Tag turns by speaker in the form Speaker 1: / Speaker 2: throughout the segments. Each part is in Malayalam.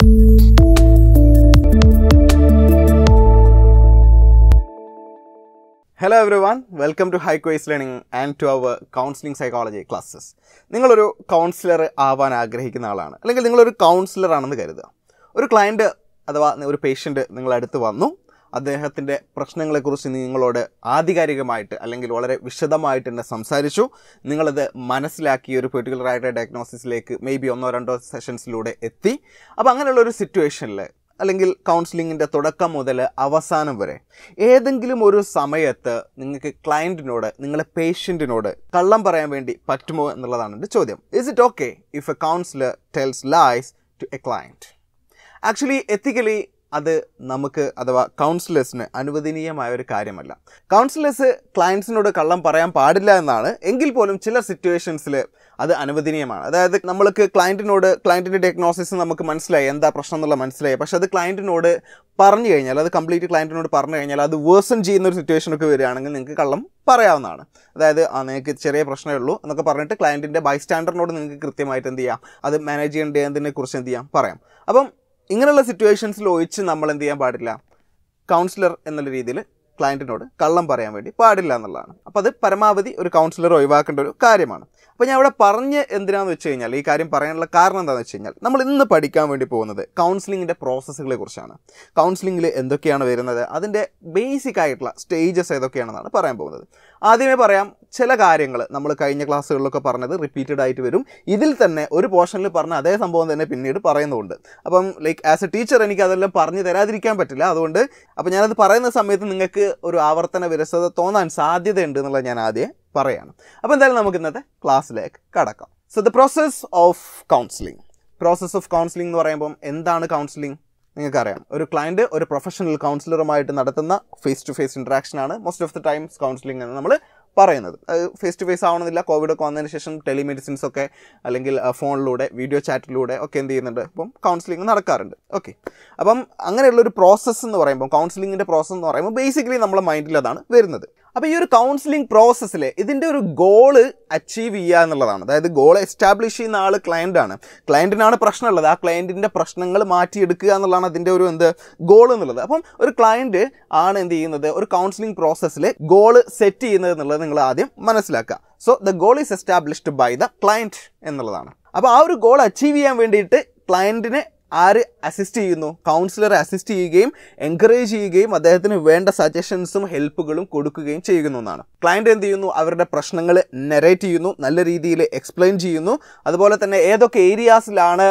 Speaker 1: Hello everyone welcome to high ക്വൈസ് learning and to our counselling psychology classes നിങ്ങളൊരു കൗൺസിലർ ആവാൻ ആഗ്രഹിക്കുന്ന ആളാണ് അല്ലെങ്കിൽ നിങ്ങളൊരു കൗൺസിലർ ആണെന്ന് കരുതുക ഒരു ക്ലയൻറ്റ് അഥവാ ഒരു പേഷ്യൻ്റ് നിങ്ങളടുത്ത് വന്നു അദ്ദേഹത്തിൻ്റെ പ്രശ്നങ്ങളെക്കുറിച്ച് നിങ്ങളോട് ആധികാരികമായിട്ട് അല്ലെങ്കിൽ വളരെ വിശദമായിട്ട് തന്നെ സംസാരിച്ചു നിങ്ങളത് മനസ്സിലാക്കി ഒരു പെർട്ടിക്കുലർ ആയിട്ട് ഡയഗ്നോസിസിലേക്ക് മേ ബി ഒന്നോ രണ്ടോ സെഷൻസിലൂടെ എത്തി അപ്പോൾ അങ്ങനെയുള്ള ഒരു സിറ്റുവേഷനിൽ അല്ലെങ്കിൽ കൗൺസിലിങ്ങിൻ്റെ തുടക്കം മുതൽ അവസാനം വരെ ഏതെങ്കിലും ഒരു സമയത്ത് നിങ്ങൾക്ക് ക്ലയൻറ്റിനോട് നിങ്ങളെ പേഷ്യൻറ്റിനോട് കള്ളം പറയാൻ വേണ്ടി പറ്റുമോ എന്നുള്ളതാണ് എൻ്റെ ചോദ്യം is it okay if a counsellor tells lies to a client actually ethically അത് നമുക്ക് അഥവാ കൗൺസിലേഴ്സിന് അനുവദനീയമായ ഒരു കാര്യമല്ല കൗൺസിലേഴ്സ് ക്ലയൻസിനോട് കള്ളം പറയാൻ പാടില്ല എന്നാണ് എങ്കിൽ പോലും ചില സിറ്റുവേഷൻസിൽ അത് അനുവദനീയമാണ് അതായത് നമ്മൾക്ക് ക്ലയൻറ്റിനോട് ക്ലയൻറ്റിൻ്റെ ഡയഗ്നോസിസ് നമുക്ക് മനസ്സിലായി എന്താ പ്രശ്നം എന്നുള്ള മനസ്സിലായി പക്ഷെ അത് ക്ലയൻറ്റിനോട് പറഞ്ഞു കഴിഞ്ഞാൽ അത് കംപ്ലീറ്റ് ക്ലയൻറ്റിനോട് പറഞ്ഞു കഴിഞ്ഞാൽ അത് വേഴ്സൺ ചെയ്യുന്ന ഒരു സിറ്റുവേഷനൊക്കെ വരികയാണെങ്കിൽ നിങ്ങൾക്ക് കള്ളം പറയാവുന്നതാണ് അതായത് ആ നിങ്ങൾക്ക് ചെറിയ പ്രശ്നമേ ഉള്ളൂ എന്നൊക്കെ പറഞ്ഞിട്ട് ക്ലയൻറ്റിൻ്റെ ബൈസ്റ്റാൻഡറിനോട് നിങ്ങൾക്ക് കൃത്യമായിട്ട് എന്ത് ചെയ്യാം അത് മാനേജ് ചെയ്യേണ്ടതിനെ കുറിച്ച് എന്ത് ചെയ്യാം പറയാം അപ്പം ഇങ്ങനെയുള്ള സിറ്റുവേഷൻസിൽ ഒഴിച്ച് നമ്മൾ എന്ത് ചെയ്യാൻ പാടില്ല കൗൺസിലർ എന്നുള്ള രീതിയിൽ ക്ലയൻറ്റിനോട് കള്ളം പറയാൻ വേണ്ടി പാടില്ല എന്നുള്ളതാണ് അപ്പോൾ അത് പരമാവധി ഒരു കൗൺസിലർ ഒഴിവാക്കേണ്ട ഒരു കാര്യമാണ് അപ്പോൾ ഞാൻ അവിടെ പറഞ്ഞ് എന്തിനാന്ന് വെച്ച് കഴിഞ്ഞാൽ ഈ കാര്യം പറയാനുള്ള കാരണം എന്താണെന്ന് വെച്ച് കഴിഞ്ഞാൽ നമ്മൾ ഇന്ന് പഠിക്കാൻ വേണ്ടി പോകുന്നത് കൗൺസിലിങ്ങിൻ്റെ പ്രോസസ്സുകളെ കുറിച്ചാണ് കൗൺസിലിങ്ങിൽ എന്തൊക്കെയാണ് വരുന്നത് അതിൻ്റെ ബേസിക് ആയിട്ടുള്ള സ്റ്റേജസ് ഏതൊക്കെയാണെന്നാണ് പറയാൻ പോകുന്നത് ആദ്യമേ പറയാം ചില കാര്യങ്ങൾ നമ്മൾ കഴിഞ്ഞ ക്ലാസ്സുകളിലൊക്കെ പറഞ്ഞത് റിപ്പീറ്റഡ് ആയിട്ട് വരും ഇതിൽ തന്നെ ഒരു പോർഷനിൽ പറഞ്ഞ അതേ സംഭവം തന്നെ പിന്നീട് പറയുന്നുണ്ട് അപ്പം ലൈക്ക് ആസ് എ ടീച്ചർ എനിക്ക് അതെല്ലാം പറഞ്ഞു തരാതിരിക്കാൻ പറ്റില്ല അതുകൊണ്ട് അപ്പോൾ ഞാനത് പറയുന്ന സമയത്ത് നിങ്ങൾക്ക് ഒരു ആവർത്തന വിരസത തോന്നാൻ സാധ്യതയുണ്ട് എന്നുള്ളത് ഞാൻ ആദ്യം പറയാണ് അപ്പോൾ എന്തായാലും നമുക്ക് ഇന്നത്തെ ക്ലാസ്സിലേക്ക് കടക്കാം so the process of counselling process of counselling എന്ന് പറയുമ്പം എന്താണ് കൗൺസിലിംഗ് നിങ്ങൾക്കറിയാം ഒരു ക്ലയൻറ്റ് ഒരു പ്രൊഫഷണൽ കൗൺസിലറുമായിട്ട് നടത്തുന്ന ഫേസ് ടു ഫേസ് ഇൻട്രാക്ഷൻ ആണ് most of the times counselling എന്ന് നമ്മൾ പറയുന്നത് അത് ഫേസ് ടു ഫേസ് ആവണമെന്നില്ല കോവിഡ് ഒക്കെ വന്നതിന് ശേഷം ടെലിമെഡിസിൻസ് ഒക്കെ അല്ലെങ്കിൽ ഫോണിലൂടെ വീഡിയോ ചാറ്റിലൂടെ ഒക്കെ എന്ത് ചെയ്യുന്നുണ്ട് ഇപ്പം കൗൺസിലിംഗ് നടക്കാറുണ്ട് ഓക്കെ അപ്പം അങ്ങനെയുള്ള ഒരു പ്രോസസ്സ് എന്ന് പറയുമ്പോൾ കൗൺസിലിങ്ങിൻ്റെ പ്രോസസ്സ് എന്ന് പറയുമ്പോൾ ബേസിക്കലി നമ്മളെ മൈൻഡിൽ അതാണ് വരുന്നത് അപ്പോൾ ഈ ഒരു കൗൺസിലിംഗ് പ്രോസസ്സിൽ ഇതിൻ്റെ ഒരു ഗോള് അച്ചീവ് ചെയ്യുക എന്നുള്ളതാണ് അതായത് ഗോൾ എസ്റ്റാബ്ലിഷ് ചെയ്യുന്ന ആൾ ക്ലയൻ്റാണ് ക്ലയൻറ്റിനാണ് പ്രശ്നമുള്ളത് ആ ക്ലയൻറ്റിൻ്റെ പ്രശ്നങ്ങൾ മാറ്റിയെടുക്കുക എന്നുള്ളതാണ് അതിൻ്റെ ഒരു എന്ത് ഗോൾ എന്നുള്ളത് അപ്പം ഒരു ക്ലയൻറ്റ് ആണ് എന്ത് ചെയ്യുന്നത് ഒരു കൗൺസിലിംഗ് പ്രോസസ്സിൽ ഗോൾ സെറ്റ് ചെയ്യുന്നത് എന്നുള്ളത് നിങ്ങൾ ആദ്യം മനസ്സിലാക്കുക so the goal is established by the client എന്നുള്ളതാണ് അപ്പോൾ ആ ഒരു ഗോൾ അച്ചീവ് ചെയ്യാൻ വേണ്ടിയിട്ട് ക്ലയൻറ്റിനെ ആര് അസിസ്റ്റ് ചെയ്യുന്നു കൗൺസിലറെ അസിസ്റ്റ് ചെയ്യുകയും എൻകറേജ് ചെയ്യുകയും അദ്ദേഹത്തിന് വേണ്ട സജഷൻസും ഹെൽപ്പുകളും കൊടുക്കുകയും ചെയ്യുന്നു എന്നാണ് ക്ലയൻറ്റ് എന്ത് ചെയ്യുന്നു അവരുടെ പ്രശ്നങ്ങൾ നെറേറ്റ് ചെയ്യുന്നു നല്ല രീതിയിൽ എക്സ്പ്ലെയിൻ ചെയ്യുന്നു അതുപോലെ തന്നെ ഏതൊക്കെ ഏരിയാസിലാണ്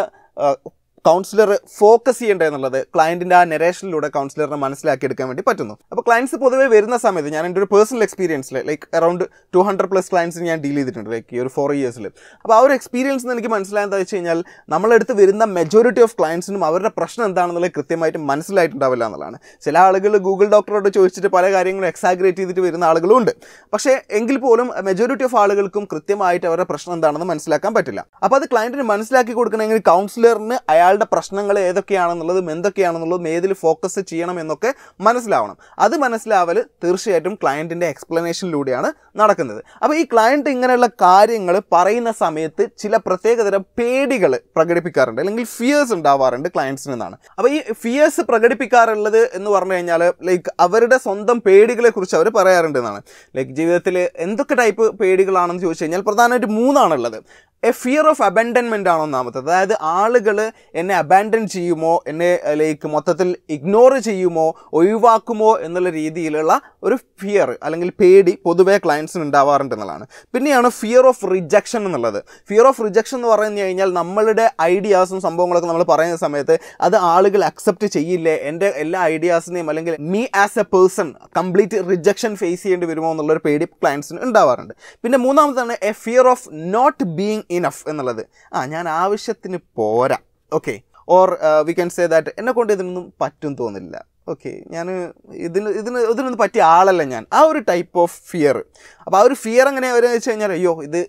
Speaker 1: കൗൺസിലർ ഫോക്കസ് ചെയ്യേണ്ടത് എന്നുള്ളത് ക്ലയൻറ്റിൻ്റെ ആ നെറേഷനിലൂടെ കൗൺസിലറിനെ മനസ്സിലാക്കിയെടുക്കാൻ വേണ്ടി പറ്റുന്നു അപ്പോൾ ക്ലയൻസ് പൊതുവേ വരുന്ന സമയത്ത് ഞാൻ എൻ്റെ ഒരു പേഴ്സണൽ എക്സ്പീരിയൻസിൽ like around two hundred plus ക്ലയൻസിന് ഞാൻ ഡീൽ ചെയ്തിട്ടുണ്ട് ലൈക്ക് ഈ ഒരു ഫോർ ഇയേഴ്സിൽ അപ്പോൾ ആ ഒരു എക്സ്പീരിയൻസ് എനിക്ക് മനസ്സിലായെന്താ വെച്ച് കഴിഞ്ഞാൽ നമ്മളെടുത്ത് വരുന്ന മെജോറിറ്റി ഓഫ് ക്ലയൻസിനും അവരുടെ പ്രശ്നം എന്താണെന്നുള്ളത് കൃത്യമായിട്ട് മനസ്സിലായിട്ടുണ്ടാവില്ല എന്നുള്ളതാണ് ചില ആളുകൾ ഗൂഗിൾ ഡോക്ടറോട് ചോദിച്ചിട്ട് പല കാര്യങ്ങളും എക്സാഗ്രേറ്റ് ചെയ്തിട്ട് വരുന്ന ആളുകളും ഉണ്ട് പക്ഷേ എങ്കിൽ പോലും മെജോറിറ്റി ഓഫ് ആളുകൾക്കും കൃത്യമായിട്ട് അവരുടെ പ്രശ്നം എന്താണെന്ന് മനസ്സിലാക്കാൻ പറ്റില്ല അപ്പോൾ അത് ക്ലയൻറ്റിന് മനസ്സിലാക്കി കൊടുക്കണമെങ്കിൽ കൗൺസിലറിന് അയാൾ അയാളുടെ പ്രശ്നങ്ങൾ ഏതൊക്കെയാണെന്നുള്ളതും എന്തൊക്കെയാണെന്നുള്ളതും ഏതിൽ ഫോക്കസ് ചെയ്യണം എന്നൊക്കെ മനസ്സിലാവണം അത് മനസ്സിലാവൽ തീർച്ചയായിട്ടും ക്ലയൻറ്റിൻ്റെ എക്സ്പ്ലനേഷനിലൂടെയാണ് നടക്കുന്നത് അപ്പോൾ ഈ ക്ലയൻറ്റ് ഇങ്ങനെയുള്ള കാര്യങ്ങൾ പറയുന്ന സമയത്ത് ചില പ്രത്യേകതരം പേടികൾ പ്രകടിപ്പിക്കാറുണ്ട് അല്ലെങ്കിൽ ഫിയേഴ്സ് ഉണ്ടാവാറുണ്ട് ക്ലയൻസിന് എന്നാണ് അപ്പോൾ ഈ ഫിയേഴ്സ് പ്രകടിപ്പിക്കാറുള്ളത് എന്ന് പറഞ്ഞു കഴിഞ്ഞാൽ ലൈക്ക് അവരുടെ സ്വന്തം പേടികളെ കുറിച്ച് അവർ പറയാറുണ്ട് എന്നാണ് ലൈക്ക് ജീവിതത്തിൽ എന്തൊക്കെ ടൈപ്പ് പേടികളാണെന്ന് ചോദിച്ചു കഴിഞ്ഞാൽ പ്രധാനമായിട്ട് മൂന്നാണുള്ളത് എ ഫിയർ ഓഫ് അബൻഡൻമെൻ്റ് ആണ് ഒന്നാമത്തത് അതായത് ആളുകൾ എന്നെ അബാൻഡൻ ചെയ്യുമോ എന്നെ ലൈക്ക് മൊത്തത്തിൽ ഇഗ്നോർ ചെയ്യുമോ ഒഴിവാക്കുമോ എന്നുള്ള രീതിയിലുള്ള ഒരു ഫിയർ അല്ലെങ്കിൽ പേടി പൊതുവേ ക്ലയൻസിന് ഉണ്ടാവാറുണ്ട് എന്നുള്ളതാണ് പിന്നെയാണ് ഫിയർ ഓഫ് റിജക്ഷൻ എന്നുള്ളത് ഫിയർ ഓഫ് റിജക്ഷൻ എന്ന് പറഞ്ഞു കഴിഞ്ഞാൽ നമ്മളുടെ ഐഡിയാസും സംഭവങ്ങളൊക്കെ നമ്മൾ പറയുന്ന സമയത്ത് അത് ആളുകൾ അക്സെപ്റ്റ് ചെയ്യില്ലേ എൻ്റെ എല്ലാ ഐഡിയാസിനെയും അല്ലെങ്കിൽ me as a person complete rejection face ചെയ്യേണ്ടി വരുമോ എന്നുള്ളൊരു പേടി ക്ലയൻസിന് ഉണ്ടാവാറുണ്ട് പിന്നെ മൂന്നാമതാണ് a fear of not being enough എന്നുള്ളത് ആ ഞാൻ ആവശ്യത്തിന് പോരാ okay or we can say that എന്നെ കൊണ്ട് ഇതിനൊന്നും പറ്റും തോന്നില്ല ഓക്കെ ഞാൻ ഇതിന് ഇതിന് ഇതിനൊന്നും പറ്റിയ ആളല്ല ഞാൻ ആ ഒരു ടൈപ്പ് ഓഫ് ഫിയർ അപ്പോൾ ആ ഒരു ഫിയർ എങ്ങനെയാണ് വരുന്നത് വെച്ച് കഴിഞ്ഞാൽ അയ്യോ ഇത്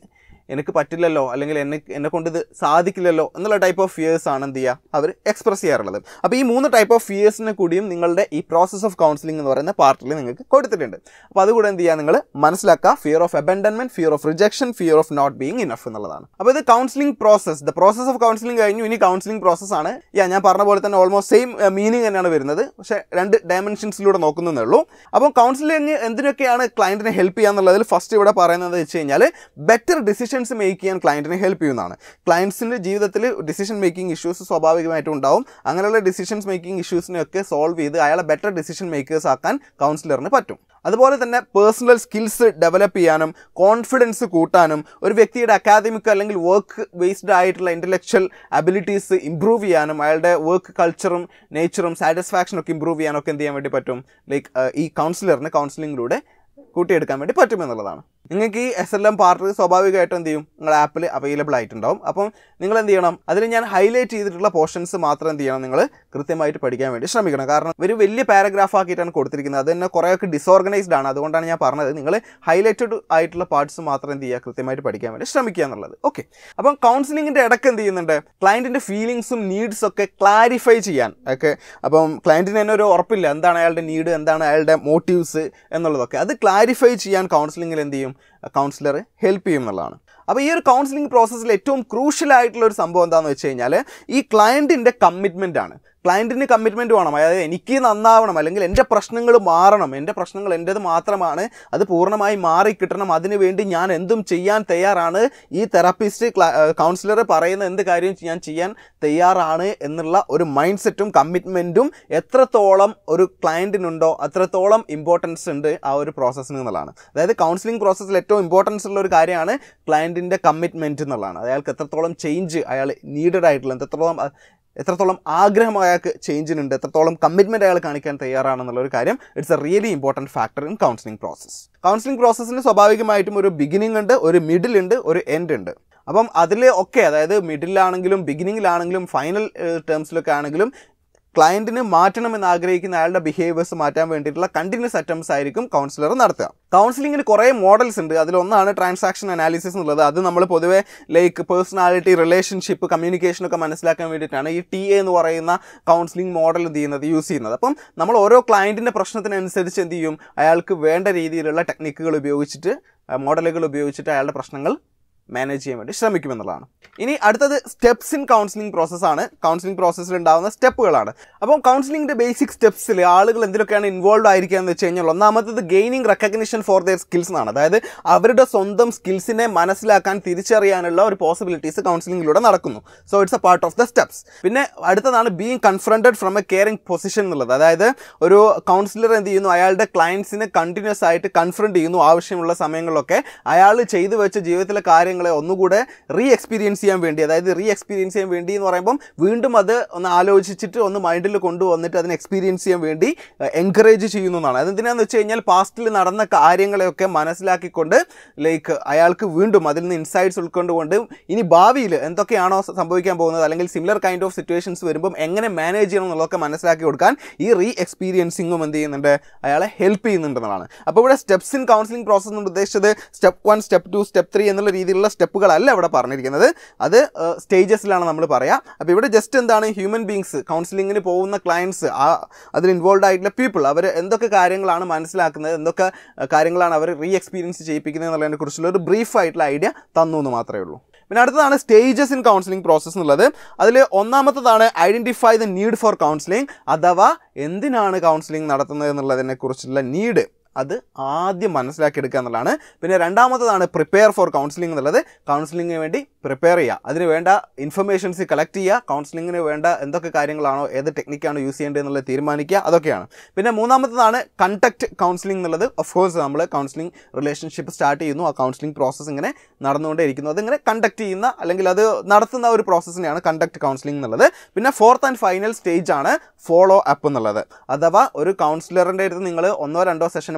Speaker 1: എനിക്ക് പറ്റില്ലല്ലോ അല്ലെങ്കിൽ എന്നെ എന്നെ കൊണ്ട് ഇത് സാധിക്കില്ലല്ലോ എന്നുള്ള ടൈപ്പ് ഓഫ് ഫിയേഴ്സ് ആണ് എന്ത് ചെയ്യുക അവർ എക്സ്പ്രസ് ചെയ്യാറുള്ളത് അപ്പോൾ ഈ മൂന്ന് ടൈപ്പ് ഓഫ് ഫിയേഴ്സിനെ കൂടിയും നിങ്ങളുടെ ഈ പ്രോസസ് ഓഫ് കൗൺസിലിംഗ് എന്ന് പറയുന്ന പാർട്ടിൽ നിങ്ങൾക്ക് കൊടുത്തിട്ടുണ്ട് അപ്പോൾ അതുകൂടെ എന്ത് ചെയ്യുക നിങ്ങൾ മനസ്സിലാക്കുക fear of abandonment fear of rejection fear of not being enough എന്നുള്ളതാണ് അപ്പോൾ ഇത് counselling process the process of counselling കഴിഞ്ഞു ഇനി കൗൺസിലിംഗ് പ്രോസസ് ആണ് യാ ഞാൻ പറഞ്ഞ പോലെ തന്നെ ഓൾമോസ്റ്റ് സെയിം മീനിങ് തന്നെയാണ് വരുന്നത് പക്ഷേ രണ്ട് ഡയമെൻഷൻസിലൂടെ നോക്കുന്നതേ ഉള്ളൂ അപ്പോൾ കൗൺസിലിംഗ് എന്തിനൊക്കെയാണ് ക്ലയൻറ്റിനെ ഹെൽപ്പ് ചെയ്യുക എന്നുള്ളതിൽ ഫസ്റ്റ് ഇവിടെ പറയുന്നത് വെച്ച് കഴിഞ്ഞാൽ ബെറ്റർ ഡിസിഷൻസ് മേക്ക് ചെയ്യാൻ ക്ലയൻറ്റിനെ ഹെൽപ്പ് ചെയ്യുന്നതാണ് ക്ലയൻസിൻ്റെ ജീവിതത്തിൽ ഡിസിഷൻ മേക്കിംഗ് ഇഷ്യൂസ് സ്വാഭാവികമായിട്ടും ഉണ്ടാവും അങ്ങനെയുള്ള ഡിസിഷൻസ് മേക്കിംഗ് ഇഷ്യൂസിനെയൊക്കെ സോൾവ് ചെയ്ത് അയാളെ ബെറ്റർ ഡിസിഷൻ മേക്കേഴ്സ് ആക്കാൻ കൗൺസിലറിന് പറ്റും അതുപോലെ തന്നെ പേഴ്സണൽ സ്കിൽസ് ഡെവലപ്പ് ചെയ്യാനും കോൺഫിഡൻസ് കൂട്ടാനും ഒരു വ്യക്തിയുടെ അക്കാദമിക് അല്ലെങ്കിൽ വർക്ക് ബേസ്ഡ് ആയിട്ടുള്ള ഇൻ്റലക്ച്വൽ അബിലിറ്റീസ് ഇമ്പ്രൂവ് ചെയ്യാനും അയാളുടെ വർക്ക് കൾച്ചറും നേച്ചറും സാറ്റിസ്ഫാക്ഷനും ഒക്കെ ഇമ്പ്രൂവ് ചെയ്യാനൊക്കെ എന്ത് ചെയ്യാൻ വേണ്ടി പറ്റും ലൈക്ക് ഈ കൗൺസിലറിന് കൗൺസിലിങ്ങിലൂടെ കൂട്ടിയെടുക്കാൻ വേണ്ടി പറ്റും എന്നുള്ളതാണ് നിങ്ങൾക്ക് ഈ എസ് എൽ എം പാർട്ട് സ്വാഭാവികമായിട്ടും എന്ത് ചെയ്യും നിങ്ങളുടെ ആപ്പിൽ അവൈലബിൾ ആയിട്ടുണ്ടാവും അപ്പം നിങ്ങൾ എന്ത് ചെയ്യണം അതിൽ ഞാൻ ഹൈലൈറ്റ് ചെയ്തിട്ടുള്ള പോർഷൻസ് മാത്രം എന്ത് ചെയ്യണം നിങ്ങൾ കൃത്യമായിട്ട് പഠിക്കാൻ വേണ്ടി ശ്രമിക്കണം കാരണം ഒരു വലിയ പാരഗ്രാഫ് ആക്കിയിട്ടാണ് കൊടുത്തിരിക്കുന്നത് അത് തന്നെ കുറേയൊക്കെ ഡിസോർഗനൈസ്ഡ് ആണ് അതുകൊണ്ടാണ് ഞാൻ പറഞ്ഞത് നിങ്ങൾ ഹൈലൈറ്റഡ് ആയിട്ടുള്ള പാർട്സ് മാത്രം എന്ത് ചെയ്യുക കൃത്യമായിട്ട് പഠിക്കാൻ വേണ്ടി ശ്രമിക്കുക എന്നുള്ളത് ഓക്കെ അപ്പം കൗൺസിലിങ്ങിൻ്റെ ഇടയ്ക്ക് എന്ത് ചെയ്യുന്നുണ്ട് ക്ലയൻറ്റിൻ്റെ ഫീലിങ്സും നീഡ്സും ഒക്കെ ക്ലാരിഫൈ ചെയ്യാൻ ഒക്കെ അപ്പം ക്ലയൻറ്റിന് തന്നെ ഒരു ഉറപ്പില്ല എന്താണ് അയാളുടെ നീഡ് എന്താണ് അയാളുടെ മോട്ടീവ്സ് എന്നുള്ളതൊക്കെ അത് ക്ലാരിഫൈ ചെയ്യാൻ കൗൺസിലിങ്ങിൽ എന്ത് ചെയ്യും കൗൺസിലർ ഹെൽപ്പ് ചെയ്യും എന്നുള്ളതാണ് അപ്പോൾ ഈ ഒരു കൗൺസിലിംഗ് പ്രോസസ്സിൽ ഏറ്റവും ക്രൂഷ്യൽ ആയിട്ടുള്ള ഒരു സംഭവം എന്താണെന്ന് വെച്ച് കഴിഞ്ഞാൽ ഈ ക്ലയൻറ്റിൻ്റെ കമ്മിറ്റ്മെൻ്റ് ആണ് ക്ലയൻറ്റിന് കമ്മിറ്റ്മെൻറ്റ് വേണം അതായത് എനിക്ക് നന്നാവണം അല്ലെങ്കിൽ എൻ്റെ പ്രശ്നങ്ങൾ മാറണം എൻ്റെ പ്രശ്നങ്ങൾ എൻ്റേത് മാത്രമാണ് അത് പൂർണ്ണമായി മാറിക്കിട്ടണം അതിനു വേണ്ടി ഞാൻ എന്തും ചെയ്യാൻ തയ്യാറാണ് ഈ തെറാപ്പിസ്റ്റ് കൗൺസിലർ പറയുന്ന എന്ത് കാര്യം ഞാൻ ചെയ്യാൻ തയ്യാറാണ് എന്നുള്ള ഒരു മൈൻഡ് സെറ്റും കമ്മിറ്റ്മെൻറ്റും എത്രത്തോളം ഒരു ക്ലയൻറ്റിനുണ്ടോ അത്രത്തോളം ഇമ്പോർട്ടൻസ് ഉണ്ട് ആ ഒരു പ്രോസസ്സിന് എന്നുള്ളതാണ് അതായത് കൗൺസിലിംഗ് പ്രോസസ്സിൽ ഏറ്റവും ഇമ്പോർട്ടൻസ് ഉള്ള ഒരു കാര്യമാണ് ക്ലയൻറ്റിൻ്റെ കമ്മിറ്റ്മെൻറ്റ് എന്നുള്ളതാണ് അയാൾക്ക് എത്രത്തോളം ചേഞ്ച് അയാൾ നീഡഡ് ആയിട്ടുള്ള എത്രത്തോളം എത്രത്തോളം ആഗ്രഹം അയാൾക്ക് ചേഞ്ചിനുണ്ട് എത്രത്തോളം കമ്മിറ്റ്മെൻറ്റ് അയാൾ കാണിക്കാൻ തയ്യാറാണെന്നുള്ള ഒരു കാര്യം it's a really important factor in counselling process counselling പ്രോസസ്സിന് സ്വാഭാവികമായിട്ടും ഒരു ബിഗിനിങ് ഉണ്ട് ഒരു മിഡിൽ ഉണ്ട് ഒരു എൻഡ് ഉണ്ട് അപ്പം അതിൽ ഒക്കെ അതായത് മിഡിലാണെങ്കിലും ബിഗിനിങ്ങിലാണെങ്കിലും ഫൈനൽ ടേംസിലൊക്കെ ആണെങ്കിലും ക്ലയൻറ്റിന് മാറ്റണമെന്ന് ആഗ്രഹിക്കുന്ന അയാളുടെ ബിഹേവിയേഴ്സ് മാറ്റാൻ വേണ്ടിയിട്ടുള്ള കണ്ടിന്യൂസ് അറ്റംപ്റ്റ്സ് ആയിരിക്കും കൗൺസിലർ നടത്തുക കൗൺസിലിങ്ങിന് കുറേ മോഡൽസ് ഉണ്ട് അതിലൊന്നാണ് ട്രാൻസാക്ഷൻ അനാലിസിസ് എന്നുള്ളത് അത് നമ്മൾ പൊതുവേ ലൈക്ക് പേഴ്സണാലിറ്റി റിലേഷൻഷിപ്പ് കമ്മ്യൂണിക്കേഷൻ ഒക്കെ മനസ്സിലാക്കാൻ വേണ്ടിയിട്ടാണ് ഈ ടി എ എന്ന് പറയുന്ന കൗൺസിലിംഗ് മോഡൽ എന്ത് ചെയ്യുന്നത് യൂസ് ചെയ്യുന്നത് അപ്പം നമ്മൾ ഓരോ ക്ലയൻറ്റിൻ്റെ പ്രശ്നത്തിനനുസരിച്ച് എന്ത് ചെയ്യും അയാൾക്ക് വേണ്ട രീതിയിലുള്ള ടെക്നിക്കുകൾ ഉപയോഗിച്ചിട്ട് മോഡലുകൾ ഉപയോഗിച്ചിട്ട് അയാളുടെ പ്രശ്നങ്ങൾ മാനേജ് ചെയ്യാൻ വേണ്ടി ശ്രമിക്കുമെന്നുള്ളതാണ് ഇനി അടുത്തത് സ്റ്റെപ്സ് ഇൻ കൗൺസിലിംഗ് പ്രോസസ്സാണ് കൗൺസിലിംഗ് പ്രോസസ്സിൽ ഉണ്ടാകുന്ന സ്റ്റെപ്പുകളാണ് അപ്പം കൗൺസിലിംഗിൻ്റെ ബേസിക് സ്റ്റെപ്സിൽ ആളുകൾ എന്തിലൊക്കെയാണ് ഇൻവോൾവ് ആയിരിക്കുക എന്ന് വെച്ച് കഴിഞ്ഞാൽ ഒന്നാമത്തത് gaining recognition for their skills എന്നാണ് അതായത് അവരുടെ സ്വന്തം സ്കിൽസിനെ മനസ്സിലാക്കാൻ തിരിച്ചറിയാനുള്ള ഒരു പോസിബിലിറ്റീസ് കൗൺസിലിംഗിലൂടെ നടക്കുന്നു so it's a part of the steps പിന്നെ അടുത്തതാണ് being confronted from a caring position എന്നുള്ളത് അതായത് ഒരു കൗൺസിലർ എന്ത് ചെയ്യുന്നു അയാളുടെ ക്ലയൻസിനെ കണ്ടിന്യൂസ് ആയിട്ട് കൺഫ്രണ്ട് ചെയ്യുന്നു ആവശ്യമുള്ള സമയങ്ങളിലൊക്കെ അയാൾ ചെയ്തു വെച്ച ജീവിതത്തിലെ കാര്യങ്ങളെ ഒന്നുകൂടെ റീ എക്സ്പീരിയൻസ് ചെയ്യാൻ വേണ്ടി അതായത് റീ എക്സ്പീരിയൻസ് ചെയ്യാൻ വേണ്ടി എന്ന് പറയുമ്പം വീണ്ടും അത് ഒന്ന് ആലോചിച്ചിട്ട് ഒന്ന് മൈൻഡിൽ കൊണ്ടുവന്നിട്ട് അതിനെ എക്സ്പീരിയൻസ് ചെയ്യാൻ വേണ്ടി എൻകറേജ് ചെയ്യുന്നതാണ് അതെന്തിനാന്ന് വെച്ച് കഴിഞ്ഞാൽ പാസ്റ്റിൽ നടന്ന കാര്യങ്ങളെയൊക്കെ മനസ്സിലാക്കിക്കൊണ്ട് ലൈക്ക് അയാൾക്ക് വീണ്ടും അതിൽ നിന്ന് ഇൻസൈറ്റ്സ് ഉൾക്കൊണ്ടുകൊണ്ട് ഇനി ഭാവിയിൽ എന്തൊക്കെയാണോ സംഭവിക്കാൻ പോകുന്നത് അല്ലെങ്കിൽ സിമിലർ കൈൻഡ് ഓഫ് സിറ്റുവേഷൻസ് വരുമ്പം എങ്ങനെ മാനേജ് ചെയ്യണം എന്നുള്ളതൊക്കെ മനസ്സിലാക്കി കൊടുക്കാൻ ഈ റീ എക്സ്പീരിയൻസിങ്ങും എന്ത് ചെയ്യുന്നുണ്ട് അയാളെ ഹെൽപ്പ് ചെയ്യുന്നുണ്ടെന്നാണ് അപ്പോൾ ഇവിടെ സ്റ്റെപ്സ് ഇൻ കൗൺസിലിംഗ് പ്രോസസ്സ് എന്ന് ഉദ്ദേശിച്ചത് step one step two step three എന്നുള്ള രീതിയിലുള്ള സ്റ്റെപ്പുകളല്ല ഇവിടെ പറഞ്ഞിരിക്കുന്നത് അത് സ്റ്റേജസിലാണ് നമ്മൾ പറയുക അപ്പോൾ ഇവിടെ ജസ്റ്റ് എന്താണ് ഹ്യൂമൻ ബീങ്സ് കൗൺസിലിങ്ങിന് പോകുന്ന ക്ലയൻസ് ആ അതിൽ ഇൻവോൾവ് ആയിട്ടുള്ള പീപ്പിൾ അവർ എന്തൊക്കെ കാര്യങ്ങളാണ് മനസ്സിലാക്കുന്നത് എന്തൊക്കെ അഹ്, കാര്യങ്ങളാണ് അവർ റീ എക്സ്പീരിയൻസ് ചെയ്യിപ്പിക്കുന്നത് എന്നുള്ളതിനെ കുറിച്ചുള്ള ഒരു ബ്രീഫ് ആയിട്ടുള്ള ഐഡിയ തന്നു എന്ന് മാത്രമേ ഉള്ളൂ പിന്നെ അടുത്തതാണ് സ്റ്റേജസ് ഇൻ കൗൺസിലിംഗ് പ്രോസസ്സ് എന്നുള്ളത് അതിൽ ഒന്നാമത്തതാണ് identify the need for counselling അഥവാ എന്തിനാണ് കൗൺസിലിംഗ് നടത്തുന്നത് എന്നുള്ളതിനെ കുറിച്ചുള്ള നീഡ് അത് ആദ്യം മനസ്സിലാക്കിയെടുക്കുക എന്നുള്ളതാണ് പിന്നെ രണ്ടാമത്തതാണ് പ്രിപ്പയർ ഫോർ കൗൺസിലിംഗ് എന്നുള്ളത് കൗൺസിലിങ്ങിന് വേണ്ടി പ്രിപ്പയർ ചെയ്യുക അതിന് വേണ്ട ഇൻഫർമേഷൻസ് കളക്ട് ചെയ്യുക കൗൺസിലിങ്ങിന് വേണ്ട എന്തൊക്കെ കാര്യങ്ങളാണോ ഏത് ടെക്നിക്കാണോ യൂസ് ചെയ്യേണ്ടത് എന്നുള്ളത് തീരുമാനിക്കുക അതൊക്കെയാണ് പിന്നെ മൂന്നാമത്തതാണ് കണ്ടക്ട് കൗൺസിലിംഗ് എന്നുള്ളത് ഓഫ് കോഴ്സ് നമ്മൾ കൗൺസിലിംഗ് റിലേഷൻഷിപ്പ് സ്റ്റാർട്ട് ചെയ്യുന്നു ആ കൗൺസിലിംഗ് പ്രോസസ്സ് ഇങ്ങനെ നടന്നുകൊണ്ടേയിരിക്കുന്നു അതിങ്ങനെ കണ്ടക്ട് ചെയ്യുന്ന അല്ലെങ്കിൽ അത് നടത്തുന്ന ഒരു പ്രോസസ്സിനെയാണ് കണ്ടക്ട് കൗൺസിലിംഗ് എന്നുള്ളത് പിന്നെ ഫോർത്ത് ആൻഡ് ഫൈനൽ സ്റ്റേജ് ആണ് ഫോളോ അപ്പ് എന്നുള്ളത് അഥവാ ഒരു കൗൺസിലറിൻ്റെ അടുത്ത് നിങ്ങൾ ഒന്നോ രണ്ടോ സെഷൻ